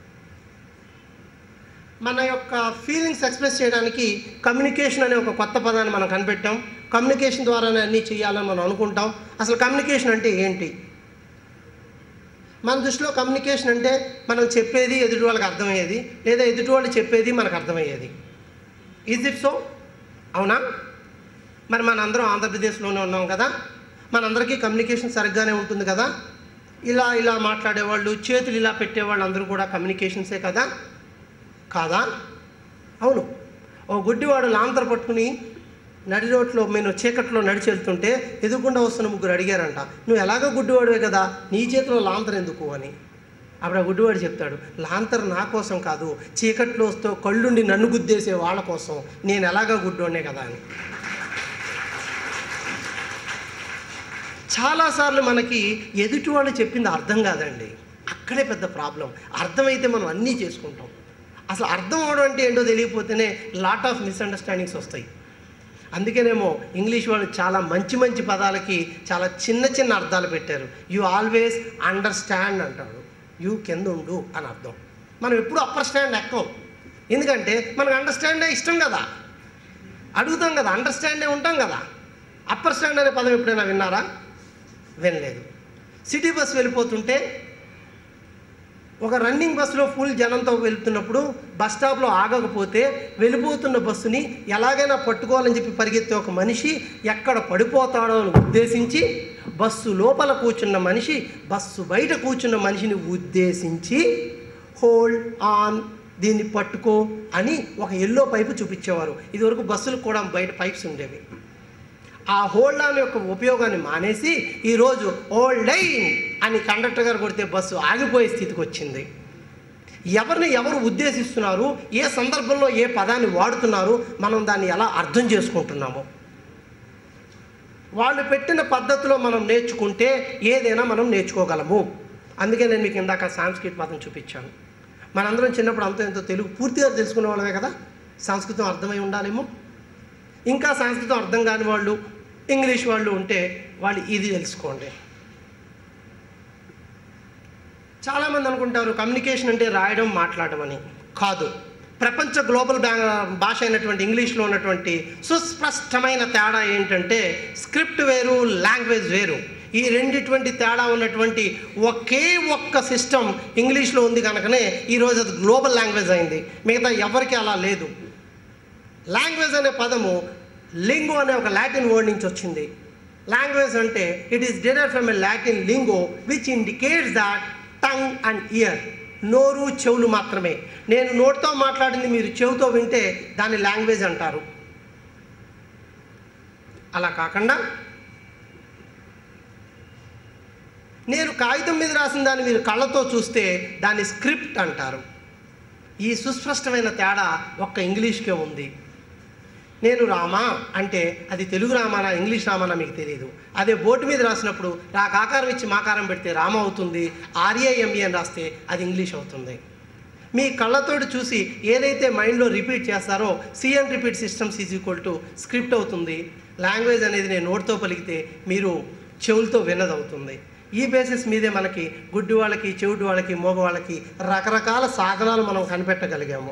Speaker 2: మన యొక్క ఫీలింగ్స్ ఎక్స్ప్రెస్ చేయడానికి కమ్యూనికేషన్ అనే ఒక కొత్త పదాన్ని మనం కనిపెట్టాం కమ్యూనికేషన్ ద్వారానే అన్నీ చేయాలని మనం అనుకుంటాం అసలు కమ్యూనికేషన్ అంటే ఏంటి మన దృష్టిలో కమ్యూనికేషన్ అంటే మనం చెప్పేది ఎదుటి వాళ్ళకి అర్థమయ్యేది లేదా ఎదుటి వాళ్ళు చెప్పేది మనకు అర్థమయ్యేది ఈజ్ ఇట్ సో అవునా మరి మనందరం ఆంధ్రప్రదేశ్లోనే ఉన్నాం కదా మనందరికీ కమ్యూనికేషన్ సరిగ్గానే ఉంటుంది కదా ఇలా ఇలా మాట్లాడేవాళ్ళు చేతులు ఇలా పెట్టేవాళ్ళు అందరూ కూడా కమ్యూనికేషన్సే కదా కాదా అవును ఓ గుడ్డివాడు లాంతర పట్టుకుని నడి రోడ్లో నేను చీకట్లో నడిచి వెళ్తుంటే ఎదుగుకుండా వస్తున్న ముగ్గురు అడిగారంట నువ్వు ఎలాగో గుడ్డివాడివే కదా నీ చేతిలో లాంతర్ ఎందుకు అని అప్పుడు ఆ గుడ్డివాడు చెప్తాడు లాంతర్ నా కోసం కాదు చీకట్లో వస్తూ కళ్ళుండి నన్ను గుద్దేసే వాళ్ళ కోసం నేను ఎలాగో గుడ్డోనే కదా అని చాలాసార్లు మనకి ఎదుటి వాళ్ళు చెప్పింది అర్థం కాదండి అక్కడే పెద్ద ప్రాబ్లం అర్థమైతే మనం అన్నీ చేసుకుంటాం అసలు అర్థం అవడం అంటే ఏంటో తెలియకపోతేనే లాట్ ఆఫ్ మిస్అండర్స్టాండింగ్స్ వస్తాయి అందుకేనేమో ఇంగ్లీష్ వాళ్ళు చాలా మంచి మంచి పదాలకి చాలా చిన్న చిన్న అర్థాలు పెట్టారు యు ఆల్వేస్ అండర్స్టాండ్ అంటాడు యూ కింద ఉండు అని అర్థం మనం ఎప్పుడు అప్పర్ స్టాండ్ ఎక్కం ఎందుకంటే మనకు అండర్స్టాండే ఇష్టం కదా అడుగుతాం కదా అండర్స్టాండే ఉంటాం కదా అప్పర్ స్టాండ్ అనే పదం ఎప్పుడైనా విన్నారా వినలేదు సిటీ బస్ వెళ్ళిపోతుంటే ఒక రన్నింగ్ బస్సులో ఫుల్ జనంతో వెళ్తున్నప్పుడు బస్ స్టాప్లో ఆగకపోతే వెళ్ళిపోతున్న బస్సుని ఎలాగైనా పట్టుకోవాలని చెప్పి పరిగెత్తే ఒక మనిషి ఎక్కడ పడిపోతాడో అని ఉద్దేశించి బస్సు లోపల కూర్చున్న మనిషి బస్సు బయట కూర్చున్న మనిషిని ఉద్దేశించి హోల్డ్ ఆన్ దీన్ని పట్టుకో అని ఒక ఎల్లో పైపు చూపించేవారు ఇదివరకు బస్సులకు కూడా బయట పైప్స్ ఉండేవి ఆ హోల్డ్ ఆన్ యొక్క ఉపయోగాన్ని మానేసి ఈరోజు హోల్డ్ లైన్ అని కండక్టర్ గారు కొడితే బస్సు ఆగిపోయే స్థితికి వచ్చింది ఎవరిని ఎవరు ఉద్దేశిస్తున్నారు ఏ సందర్భంలో ఏ పదాన్ని వాడుతున్నారు మనం దాన్ని ఎలా అర్థం చేసుకుంటున్నాము వాళ్ళు పెట్టిన పద్ధతిలో మనం నేర్చుకుంటే ఏదైనా మనం నేర్చుకోగలము అందుకే నేను మీకు ఇందాక సాంస్కృతిక పదం చూపించాను మనందరం చిన్నప్పుడు అంత ఎంతో తెలుగు పూర్తిగా తెలుసుకునే వాళ్ళమే కదా సంస్కృతం అర్థమై ఉండాలేమో ఇంకా సంస్కృతం అర్థం కాని వాళ్ళు ఇంగ్లీష్ వాళ్ళు ఉంటే వాళ్ళు ఇది తెలుసుకోండి చాలామంది అనుకుంటారు కమ్యూనికేషన్ అంటే రాయడం మాట్లాడడం అని కాదు ప్రపంచ గ్లోబల్ బ్యా భాష అయినటువంటి ఇంగ్లీష్లో ఉన్నటువంటి సుస్పష్టమైన తేడా ఏంటంటే స్క్రిప్ట్ వేరు లాంగ్వేజ్ వేరు ఈ రెండిటువంటి తేడా ఉన్నటువంటి ఒకే ఒక్క సిస్టమ్ ఇంగ్లీష్లో ఉంది కనుకనే ఈరోజు అది గ్లోబల్ లాంగ్వేజ్ అయింది మిగతా ఎవరికి అలా లేదు లాంగ్వేజ్ అనే పదము లింగో అనే ఒక లాటిన్ వర్డ్ నుంచి వచ్చింది లాంగ్వేజ్ అంటే it is derive from a Latin lingo which indicates that tongue and ear నోరు చెవులు మాత్రమే నేను నోటితో మాట్లాడింది మీరు చెవుతో వింటే దాన్ని లాంగ్వేజ్ అంటారు అలా కాకుండా నేను కాగితం మీద రాసిన దాన్ని మీరు కళ్ళతో చూస్తే దాన్ని స్క్రిప్ట్ అంటారు ఈ సుస్పష్టమైన తేడా ఒక్క ఇంగ్లీష్కే ఉంది నేను రామా అంటే అది తెలుగు రామానా ఇంగ్లీష్ రామానా మీకు తెలియదు అదే బోర్డు మీద రాసినప్పుడు నాకు ఆకారం ఇచ్చి మాకారం పెడితే రామ అవుతుంది ఆర్ఏఎంఈ అని రాస్తే అది ఇంగ్లీష్ అవుతుంది మీ కళ్ళతోటి చూసి ఏదైతే మైండ్లో రిపీట్ చేస్తారో సిఎన్ repeat systems is equal to script అవుతుంది లాంగ్వేజ్ అనేది నేను నోటితో పలికితే మీరు చెవులతో విన్నది అవుతుంది ఈ బేసిస్ మీదే మనకి గుడ్డి వాళ్ళకి చెవిటి వాళ్ళకి మోగ వాళ్ళకి రకరకాల సాధనాలు మనం కనిపెట్టగలిగాము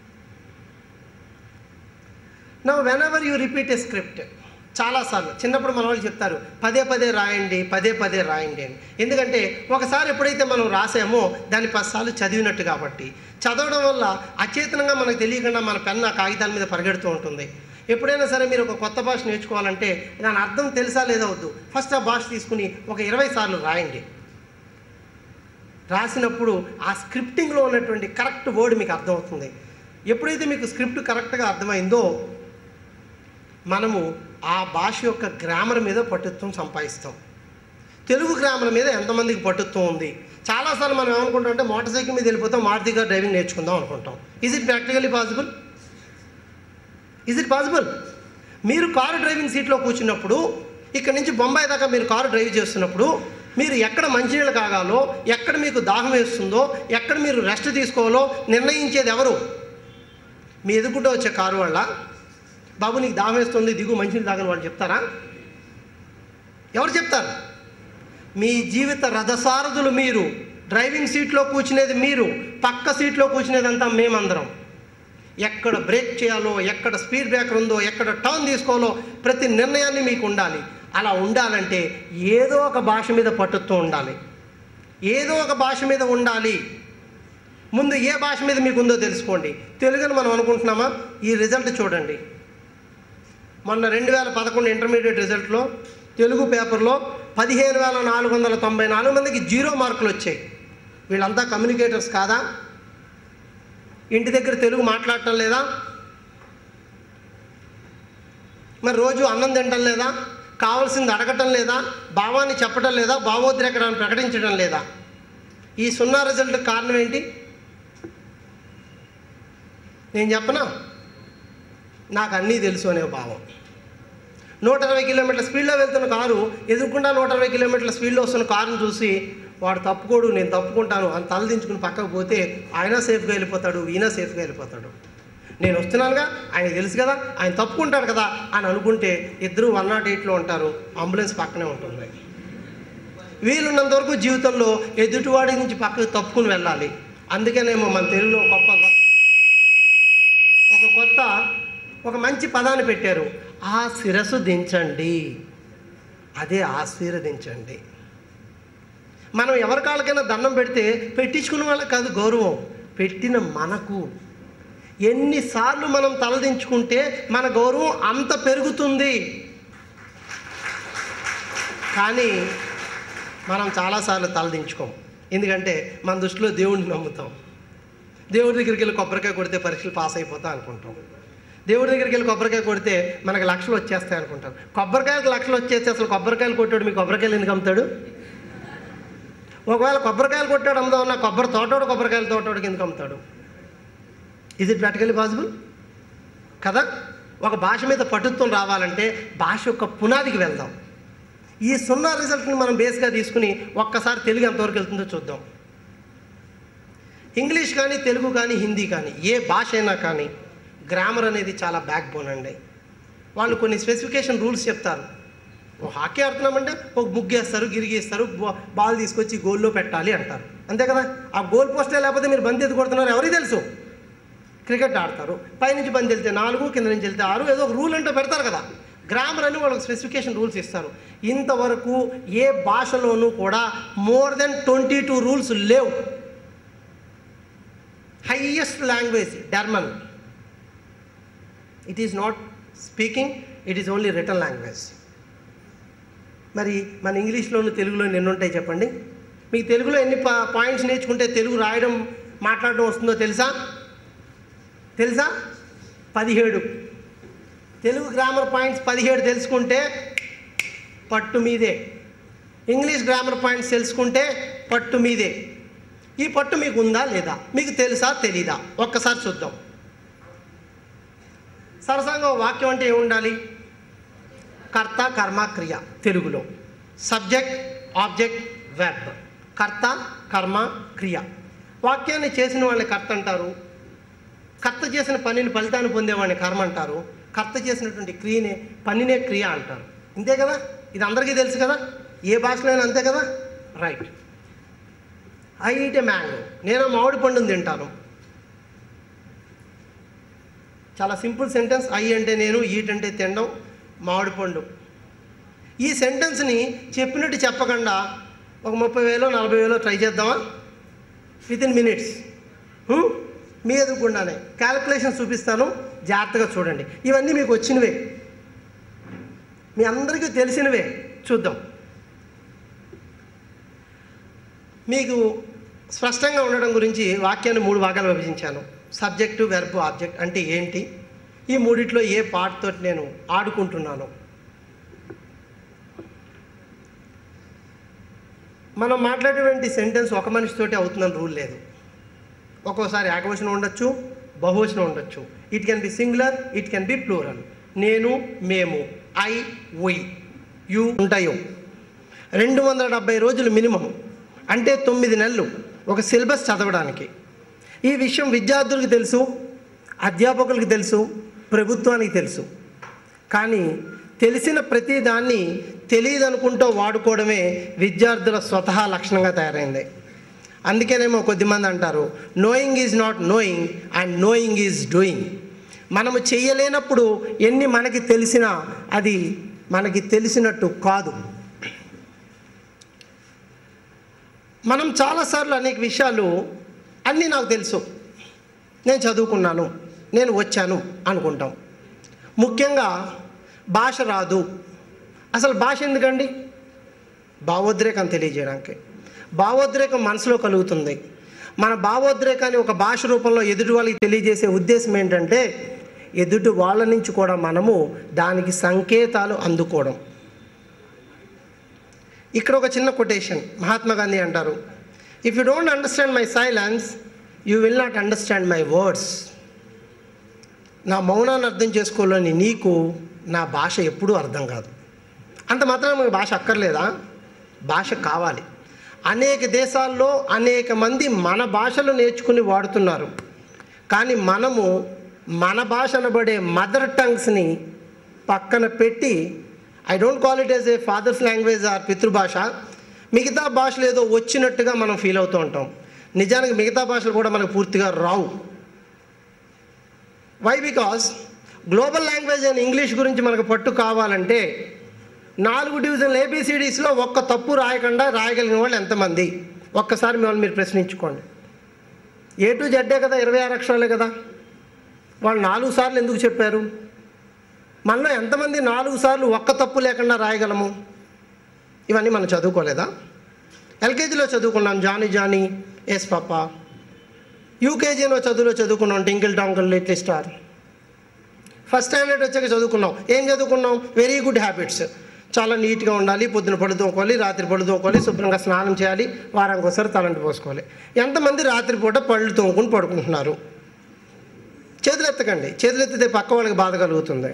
Speaker 2: నా whenever you repeat a script చాలాసార్లు చిన్నప్పుడు మన వాళ్ళు చెప్తారు పదే పదే రాయండి పదే పదే రాయండి అని ఎందుకంటే ఒకసారి ఎప్పుడైతే మనం రాసామో దాన్ని పదిసార్లు చదివినట్టు కాబట్టి చదవడం వల్ల అచేతనంగా మనకు తెలియకుండా మన పెన్ ఆ కాగితాల మీద పరిగెడుతూ ఉంటుంది ఎప్పుడైనా సరే మీరు ఒక కొత్త భాష నేర్చుకోవాలంటే దాని అర్థం తెలుసా లేదా వద్దు ఫస్ట్ ఆ భాష తీసుకుని ఒక ఇరవై సార్లు రాయండి రాసినప్పుడు ఆ స్క్రిప్టింగ్లో ఉన్నటువంటి కరెక్ట్ వర్డ్ మీకు అర్థమవుతుంది ఎప్పుడైతే మీకు స్క్రిప్ట్ కరెక్ట్గా అర్థమైందో మనము ఆ భాష యొక్క గ్రామర్ మీద పట్టుత్వం సంపాదిస్తాం తెలుగు గ్రామర్ మీద ఎంతమందికి పట్టుత్వం ఉంది చాలాసార్లు మనం ఏమనుకుంటాం అంటే మోటార్ సైకిల్ మీద వెళ్ళిపోతాం మారుతి గారు డ్రైవింగ్ నేర్చుకుందాం అనుకుంటాం is it practically possible is it possible మీరు కారు డ్రైవింగ్ సీట్లో కూర్చున్నప్పుడు ఇక్కడ నుంచి బొంబాయి దాకా మీరు కారు డ్రైవ్ చేస్తున్నప్పుడు మీరు ఎక్కడ మంచినీళ్ళు కాగాలో ఎక్కడ మీకు దాహం వేస్తుందో ఎక్కడ మీరు రెస్ట్ తీసుకోవాలో నిర్ణయించేది ఎవరు మీ ఎదుగుంటూ వచ్చే కారు వల్ల బాబు నీకు దాహం వేస్తుంది దిగు మంచినీళ్ళు తాగని వాళ్ళు చెప్తారా ఎవరు చెప్తారు మీ జీవిత రథసారథులు మీరు డ్రైవింగ్ సీట్లో కూర్చునేది మీరు పక్క సీట్లో కూర్చునేదంతా మేమందరం ఎక్కడ బ్రేక్ చేయాలో ఎక్కడ స్పీడ్ బ్రేకర్ ఉందో ఎక్కడ టర్న్ తీసుకోవాలో ప్రతి నిర్ణయాన్ని మీకు ఉండాలి అలా ఉండాలంటే ఏదో ఒక భాష మీద పట్టుతూ ఉండాలి ఏదో ఒక భాష మీద ఉండాలి ముందు ఏ భాష మీద మీకు ఉందో తెలుసుకోండి తెలుగుని మనం అనుకుంటున్నామా ఈ రిజల్ట్ చూడండి మొన్న రెండు వేల పదకొండు ఇంటర్మీడియట్ రిజల్ట్లో తెలుగు పేపర్లో పదిహేను వేల నాలుగు వందల తొంభై నాలుగు మందికి జీరో మార్కులు వచ్చాయి వీళ్ళంతా కమ్యూనికేటర్స్ కాదా ఇంటి దగ్గర తెలుగు మాట్లాడటం లేదా మరి రోజు అన్నం తినటం లేదా కావాల్సింది అడగటం లేదా భావాన్ని చెప్పటం లేదా భావోద్రేకడాన్ని ప్రకటించడం లేదా ఈ సున్నా రిజల్ట్ కారణం ఏంటి నేను చెప్పనా నాకు అన్నీ తెలుసు అనే భావం నూట ఇరవై కిలోమీటర్ల స్పీడ్లో వెళ్తున్న కారు ఎదుర్కొండా నూట ఇరవై కిలోమీటర్ల స్పీడ్లో వస్తున్న కారును చూసి వాడు తప్పుకోడు నేను తప్పుకుంటాను అని తలదించుకుని పక్కకు పోతే ఆయన సేఫ్గా వెళ్ళిపోతాడు ఈయన సేఫ్గా వెళ్ళిపోతాడు నేను వస్తున్నానుగా ఆయన తెలుసు కదా ఆయన తప్పుకుంటాడు కదా అని అనుకుంటే ఇద్దరు వన్ నాట్ ఎయిట్లో ఉంటారు అంబులెన్స్ పక్కనే ఉంటుంది వీలున్నంత వరకు జీవితంలో ఎదుటివాడి నుంచి పక్కకు తప్పుకుని వెళ్ళాలి అందుకేనేమో మన తెలుగులో గొప్ప ఒక కొత్త ఒక మంచి పదాన్ని పెట్టారు ఆ శిరస్సు దించండి అదే ఆశీర్వదించండి మనం ఎవరి కాళ్ళకైనా దండం పెడితే పెట్టించుకున్న వాళ్ళకి కాదు గౌరవం పెట్టిన మనకు ఎన్నిసార్లు మనం తలదించుకుంటే మన గౌరవం అంత పెరుగుతుంది కానీ మనం చాలాసార్లు తలదించుకోం ఎందుకంటే మన దృష్టిలో దేవుడిని నమ్ముతాం దేవుడి దగ్గరికి వెళ్ళి కొబ్బరికాయ కొడితే పరీక్షలు పాస్ అయిపోతా అనుకుంటాం దేవుడి దగ్గరికి వెళ్ళి కొబ్బరికాయ కొడితే మనకి లక్షలు వచ్చేస్తాయి అనుకుంటాం కొబ్బరికాయలకు లక్షలు వచ్చేస్తే అసలు కొబ్బరికాయలు కొట్టాడు మీ కొబ్బరికాయలు ఎందుకు అమ్ముతాడు ఒకవేళ కొబ్బరికాయలు కొట్టాడు అమ్ముదాం నా కొబ్బరి తోటోడు కొబ్బరికాయల తోటోడికి ఎందుకు అమ్ముతాడు ఇది ఇట్ ప్రాక్టికల్లీ పాసిబుల్ కదా ఒక భాష మీద పటుత్వం రావాలంటే భాష యొక్క పునాదికి వెళ్దాం ఈ సున్నా రిజల్ట్ని మనం బేస్గా తీసుకుని ఒక్కసారి తెలుగు ఎంతవరకు వెళ్తుందో చూద్దాం ఇంగ్లీష్ కానీ తెలుగు కానీ హిందీ కానీ ఏ భాష అయినా కానీ గ్రామర్ అనేది చాలా బ్యాక్ బోన్ అండి వాళ్ళు కొన్ని స్పెసిఫికేషన్ రూల్స్ చెప్తారు ఓ హాకీ ఆడుతున్నామంటే ఒక ముగ్గేస్తారు గిరిగేస్తారు బా- బాల్ తీసుకొచ్చి గోల్లో పెట్టాలి అంటారు అంతే కదా ఆ గోల్ పోస్టే లేకపోతే మీరు బంతి ఎత్తి కొడుతున్నారు ఎవరికి తెలుసు క్రికెట్ ఆడతారు పైనుంచి బంతి వెళ్తే నాలుగు కింద నుంచి వెళ్తే ఆరు ఏదో ఒక రూల్ అంటే పెడతారు కదా గ్రామర్ అని వాళ్ళకి స్పెసిఫికేషన్ రూల్స్ ఇస్తారు ఇంతవరకు ఏ భాషలోనూ కూడా more than twenty two rules లేవు highest language German it is not speaking it is only written language మరి మన ఇంగ్లీష్లోను తెలుగులోను ఎన్ని ఉంటాయి చెప్పండి మీకు తెలుగులో ఎన్ని పా- పాయింట్స్ నేర్చుకుంటే తెలుగు రాయడం మాట్లాడడం వస్తుందో తెలుసా తెలుసా పదిహేడు తెలుగు గ్రామర్ పాయింట్స్ పదిహేడు తెలుసుకుంటే పట్టు మీదే ఇంగ్లీష్ గ్రామర్ పాయింట్స్ తెలుసుకుంటే పట్టు మీదే ఈ పట్టు మీకు ఉందా లేదా మీకు తెలుసా తెలీదా ఒక్కసారి చూద్దాం సరసంగా ఓ వాక్యం అంటే ఏముండాలి కర్త కర్మ క్రియ తెలుగులో సబ్జెక్ట్ ఆబ్జెక్ట్ వెర్బ్ కర్త కర్మ క్రియ వాక్యాన్ని చేసిన వాళ్ళని కర్త అంటారు కర్త చేసిన పనిని ఫలితాన్ని పొందేవాడిని కర్మ అంటారు కర్త చేసినటువంటి క్రియనే పనినే క్రియ అంటారు అంతే కదా ఇది అందరికీ తెలుసు కదా ఏ భాషలో అయినా అంతే కదా right I eat a mango నేను ఆ మామిడి పండుని తింటాను చాలా సింపుల్ సెంటెన్స్ ఐ అంటే నేను ఈట్ అంటే తినడం మామిడి పండు ఈ సెంటెన్స్ని చెప్పినట్టు చెప్పకుండా ఒక ముప్పై వేలో నలభై వేలో ట్రై చేద్దామా విత్ ఇన్ మినిట్స్ మీ ఎదురుకుండానే క్యాలిక్యులేషన్ చూపిస్తాను జాగ్రత్తగా చూడండి ఇవన్నీ మీకు వచ్చినవే మీ అందరికీ తెలిసినవే చూద్దాం మీకు స్పష్టంగా ఉండడం గురించి వాక్యాన్ని మూడు భాగాలు విభజించాను సబ్జెక్టు వెర్బ్ ఆబ్జెక్ట్ అంటే ఏంటి ఈ మూడిట్లో ఏ పార్ట్ తోటి నేను ఆడుకుంటున్నాను మనం మాట్లాడేటువంటి సెంటెన్స్ ఒక మనిషితోటి అవుతుందని రూల్ లేదు ఒక్కోసారి ఏకవచనం ఉండొచ్చు బహువచనం ఉండొచ్చు it can be singular it can be plural నేను మేము ఐ ఉయ్ యు ఉంటాయో రెండు వందల డెబ్బై రోజులు మినిమం అంటే తొమ్మిది నెలలు ఒక సిలబస్ చదవడానికి ఈ విషయం విద్యార్థులకు తెలుసు అధ్యాపకులకు తెలుసు ప్రభుత్వానికి తెలుసు కానీ తెలిసిన ప్రతి దాన్ని తెలియదనుకుంటూ వాడుకోవడమే విద్యార్థుల స్వతహా లక్షణంగా తయారైంది అందుకేనేమో కొద్దిమంది అంటారు knowing is not knowing and knowing is doing మనము చేయలేనప్పుడు ఎన్ని మనకి తెలిసినా అది మనకి తెలిసినట్టు కాదు మనం చాలాసార్లు అనేక విషయాలు అన్నీ నాకు తెలుసు నేను చదువుకున్నాను నేను వచ్చాను అనుకుంటాం ముఖ్యంగా భాష రాదు అసలు భాష ఎందుకండి భావోద్రేకం తెలియజేయడానికి భావోద్రేకం మనసులో కలుగుతుంది మన భావోద్రేకాన్ని ఒక భాష రూపంలో ఎదుటి వాళ్ళకి తెలియజేసే ఉద్దేశం ఏంటంటే ఎదుటి వాళ్ళ నుంచి కూడా మనము దానికి సంకేతాలు అందుకోవడం ఇక్కడ ఒక చిన్న కొటేషన్ మహాత్మా గాంధీ అంటారు if you don't understand my silence you will not understand my words నా మౌనాన్ని అర్థం చేసుకోలేని నీకు నా భాష ఎప్పుడూ అర్థం కాదు అంత మాత్రం మనకు భాష అక్కర్లేదా భాష కావాలి అనేక దేశాల్లో అనేక మంది మన భాషలు నేర్చుకుని వాడుతున్నారు కానీ మనము మన భాష అనబడే మదర్ టంగ్స్ని పక్కన పెట్టి I don't call it as a father's language or పితృభాష మిగతా భాషలు ఏదో వచ్చినట్టుగా మనం ఫీల్ అవుతూ ఉంటాం నిజానికి మిగతా భాషలు కూడా మనకు పూర్తిగా రావు వై బికాస్ గ్లోబల్ లాంగ్వేజ్ అయిన ఇంగ్లీష్ గురించి మనకు పట్టు కావాలంటే నాలుగు డివిజన్లు ఏబిసిడీస్లో ఒక్క తప్పు రాయకుండా రాయగలిగిన వాళ్ళు ఎంతమంది ఒక్కసారి మిమ్మల్ని మీరు ప్రశ్నించుకోండి ఏ టు జెడ్డే కదా ఇరవై ఆరు అక్షరాలే కదా వాళ్ళు నాలుగు సార్లు ఎందుకు చెప్పారు మనలో ఎంతమంది నాలుగు సార్లు ఒక్క తప్పు లేకుండా రాయగలము ఇవన్నీ మనం చదువుకోలేదా ఎల్కేజీలో చదువుకున్నాం జానీ జానీ ఎస్ పాప యూకేజీలో చదువులో చదువుకున్నాం twinkle twinkle little star first standard వచ్చాక చదువుకున్నాం ఏం చదువుకున్నాం వెరీ గుడ్ హ్యాబిట్స్ చాలా నీట్గా ఉండాలి పొద్దున పళ్ళు తోకోవాలి రాత్రి పళ్ళు తోకోవాలి శుభ్రంగా స్నానం చేయాలి వారానికి ఒకసారి తలంటి పోసుకోవాలి ఎంతమంది రాత్రిపూట పళ్ళు తోముకుని పడుకుంటున్నారు చేతులు ఎత్తకండి చేతులు ఎత్తితే పక్క వాళ్ళకి బాధ కలుగుతుంది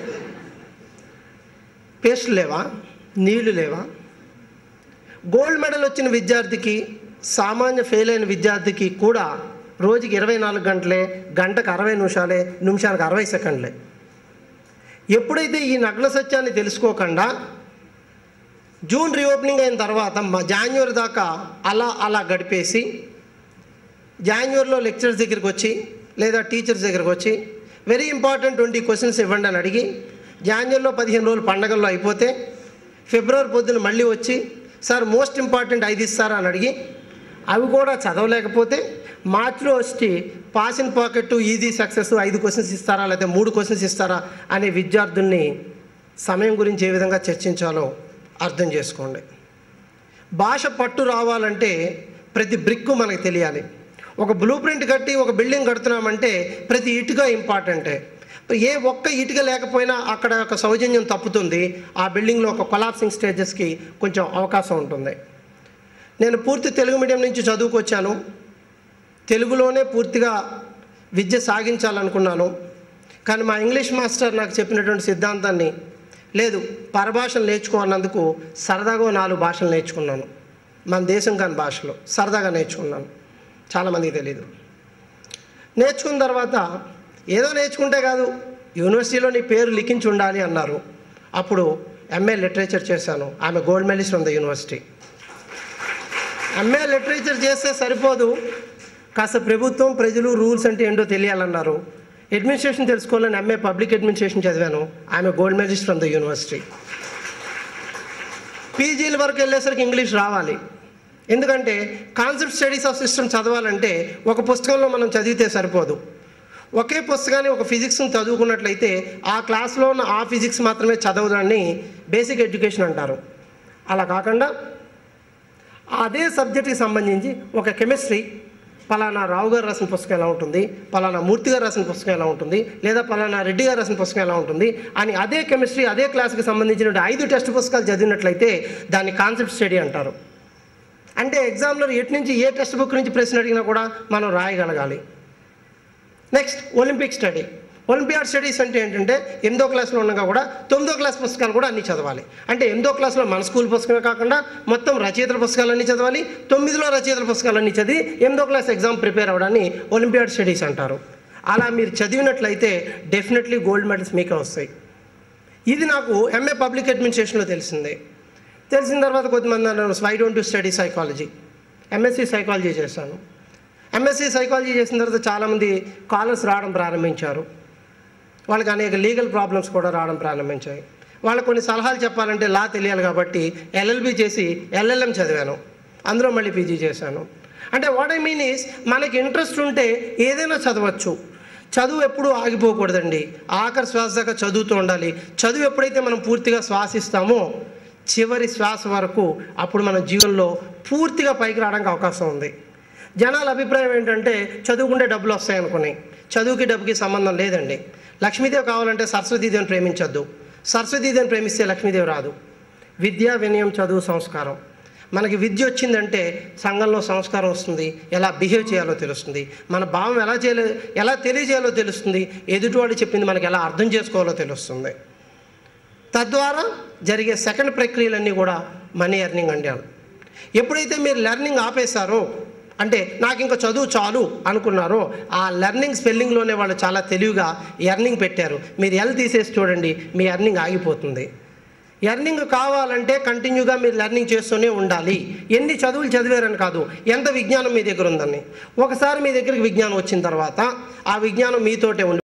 Speaker 2: పేస్టులు లేవా నీళ్లు లేవా గోల్డ్ మెడల్ వచ్చిన విద్యార్థికి సామాన్య ఫెయిల్ అయిన విద్యార్థికి కూడా రోజుకి ఇరవై నాలుగు గంటలే గంటకు అరవై నిమిషాలే నిమిషానికి అరవై సెకండ్లే ఎప్పుడైతే ఈ నగ్న సత్యాన్ని తెలుసుకోకుండా జూన్ రీఓపెనింగ్ అయిన తర్వాత మా జాన్యువరి దాకా అలా అలా గడిపేసి జాన్యువరిలో లెక్చర్స్ దగ్గరికి వచ్చి లేదా టీచర్స్ దగ్గరికి వచ్చి వెరీ ఇంపార్టెంట్ ట్వంటీ క్వశ్చన్స్ ఇవ్వండి అని అడిగి జాన్యువరిలో పదిహేను రోజులు పండగల్లో అయిపోతే ఫిబ్రవరి పొద్దున మళ్ళీ వచ్చి సార్ మోస్ట్ ఇంపార్టెంట్ ఐదు ఇస్తారా అని అడిగి అవి కూడా చదవలేకపోతే మార్చిలో వచ్చి pass in pocket easy success ఐదు క్వశ్చన్స్ ఇస్తారా లేకపోతే మూడు క్వశ్చన్స్ ఇస్తారా అనే విద్యార్థుల్ని సమయం గురించి ఏ విధంగా చర్చించాలో అర్థం చేసుకోండి భాష పట్టు రావాలంటే ప్రతి బ్రిక్ మనకు తెలియాలి ఒక బ్లూ ప్రింట్ కట్టి ఒక బిల్డింగ్ కడుతున్నామంటే ప్రతి ఇటుక ఇంపార్టెంటే ఏ ఒక్క ఇటుక లేకపోయినా అక్కడ ఒక సౌజన్యం తప్పుతుంది ఆ బిల్డింగ్లో ఒక కొలాప్సింగ్ స్టేజెస్కి కొంచెం అవకాశం ఉంటుంది నేను పూర్తి తెలుగు మీడియం నుంచి చదువుకొచ్చాను తెలుగులోనే పూర్తిగా విద్య సాగించాలనుకున్నాను కానీ మా ఇంగ్లీష్ మాస్టర్ నాకు చెప్పినటువంటి సిద్ధాంతాన్ని లేదు పరభాషలు నేర్చుకో అన్నందుకు సరదాగా నాలుగు భాషలు నేర్చుకున్నాను మన దేశం కాని భాషలో సరదాగా నేర్చుకున్నాను చాలామందికి తెలియదు నేర్చుకున్న తర్వాత ఏదో నేర్చుకుంటే కాదు యూనివర్సిటీలో నీ పేరు లిఖించి ఉండాలి అన్నారు అప్పుడు ఎంఏ లిటరేచర్ చేశాను I'm a gold medalist from the university MA literature చేస్తే సరిపోదు కాస్త ప్రభుత్వం ప్రజలు రూల్స్ అంటే ఏంటో తెలియాలన్నారు అడ్మినిస్ట్రేషన్ తెలుసుకోవాలని ఎంఏ పబ్లిక్ అడ్మినిస్ట్రేషన్ చదివాను I'm a gold medalist from the university పీజీల వరకు వెళ్ళేసరికి ఇంగ్లీష్ రావాలి ఎందుకంటే కాన్సెప్ట్ స్టడీస్ ఆఫ్ సిస్టమ్ చదవాలంటే ఒక పుస్తకంలో మనం చదివితే సరిపోదు ఒకే పుస్తకాన్ని ఒక ఫిజిక్స్ని చదువుకున్నట్లయితే ఆ క్లాస్లో ఉన్న ఆ ఫిజిక్స్ మాత్రమే చదవడాన్ని బేసిక్ ఎడ్యుకేషన్ అంటారు అలా కాకుండా అదే సబ్జెక్ట్కి సంబంధించి ఒక కెమిస్ట్రీ పలానా రావు గారు రాసిన పుస్తకం ఎలా ఉంటుంది పలానా మూర్తి గారు రాసిన పుస్తకం ఎలా ఉంటుంది లేదా పలానా రెడ్డి గారు రాసిన పుస్తకం ఎలా ఉంటుంది అని అదే కెమిస్ట్రీ అదే క్లాస్కి సంబంధించిన ఐదు టెక్స్ట్ పుస్తకాలు చదివినట్లయితే దాన్ని కాన్సెప్ట్ స్టడీ అంటారు అంటే ఎగ్జామ్లో ఎటు నుంచి ఏ టెక్స్ట్ బుక్ నుంచి ప్రశ్న అడిగినా కూడా మనం రాయగలగాలి next olympic study olympiad studies అంటే ఏంటంటే ఎనిమిదో క్లాస్లో ఉండగా కూడా తొమ్మిదో క్లాస్ పుస్తకాలు కూడా అన్నీ చదవాలి అంటే ఎనిమిదో క్లాస్లో మన స్కూల్ పుస్తకమే కాకుండా మొత్తం రచయితల పుస్తకాలన్నీ చదవాలి తొమ్మిదిలో రచయితల పుస్తకాలన్నీ చదివి ఎనిమిదో క్లాస్ ఎగ్జామ్ ప్రిపేర్ అవ్వడాన్ని ఒలింపియాడ్ స్టడీస్ అంటారు అలా మీరు చదివినట్లయితే డెఫినెట్లీ గోల్డ్ మెడల్స్ మీకే వస్తాయి ఇది నాకు ఎంఏ పబ్లిక్ అడ్మినిస్ట్రేషన్లో తెలిసిందే తెలిసిన తర్వాత కొద్దిమంది అన్నారు why don't to study psychology MSc psychology చేశాను ఎంఎస్సి సైకాలజీ చేసిన తర్వాత చాలామంది కాలర్స్ రావడం ప్రారంభించారు వాళ్ళకి అనేక లీగల్ ప్రాబ్లమ్స్ కూడా రావడం ప్రారంభించాయి వాళ్ళకి కొన్ని సలహాలు చెప్పాలంటే లా తెలియాలి కాబట్టి ఎల్ఎల్బి చేసి ఎల్ఎల్ఎం చదివాను అందులో మళ్ళీ పీజీ చేశాను అంటే వాట్ ఐ మీన్ ఈస్ మనకి ఇంట్రెస్ట్ ఉంటే ఏదైనా చదవచ్చు చదువు ఎప్పుడూ ఆగిపోకూడదండి ఆఖరి శ్వాస దాకా చదువుతూ ఉండాలి చదువు ఎప్పుడైతే మనం పూర్తిగా శ్వాసిస్తామో చివరి శ్వాస వరకు అప్పుడు మన జీవనంలో పూర్తిగా పైకి రావడానికి అవకాశం ఉంది జనాల అభిప్రాయం ఏంటంటే చదువుకుంటే డబ్బులు వస్తాయనుకుని చదువుకి డబ్బుకి సంబంధం లేదండి లక్ష్మీదేవి కావాలంటే సరస్వతీదేవిని ప్రేమించొద్దు సరస్వతీదేవిని ప్రేమిస్తే లక్ష్మీదేవి రాదు విద్య వినయం చదువు సంస్కారం మనకి విద్య వచ్చిందంటే సంఘంలో సంస్కారం వస్తుంది ఎలా బిహేవ్ చేయాలో తెలుస్తుంది మన భావం ఎలా చేయాలో ఎలా తెలియజేయాలో తెలుస్తుంది ఎదుటివాడు చెప్పింది మనకి ఎలా అర్థం చేసుకోవాలో తెలుస్తుంది తద్వారా జరిగే సెకండ్ ప్రక్రియలన్నీ కూడా మనీ ఎర్నింగ్ అంటారు ఎప్పుడైతే మీరు లెర్నింగ్ ఆపేశారో అంటే నాకు ఇంకా చదువు చాలు అనుకున్నారో ఆ లెర్నింగ్ స్పెల్లింగ్లోనే వాళ్ళు చాలా తెలివిగా ఎర్నింగ్ పెట్టారు మీరు ఎల్ తీసేసి చూడండి మీ ఎర్నింగ్ ఆగిపోతుంది ఎర్నింగ్ కావాలంటే కంటిన్యూగా మీరు లెర్నింగ్ చేస్తూనే ఉండాలి ఎన్ని చదువులు చదివారని కాదు ఎంత విజ్ఞానం మీ దగ్గర ఉందని ఒకసారి మీ దగ్గరికి విజ్ఞానం వచ్చిన తర్వాత ఆ విజ్ఞానం మీతోటే ఉండి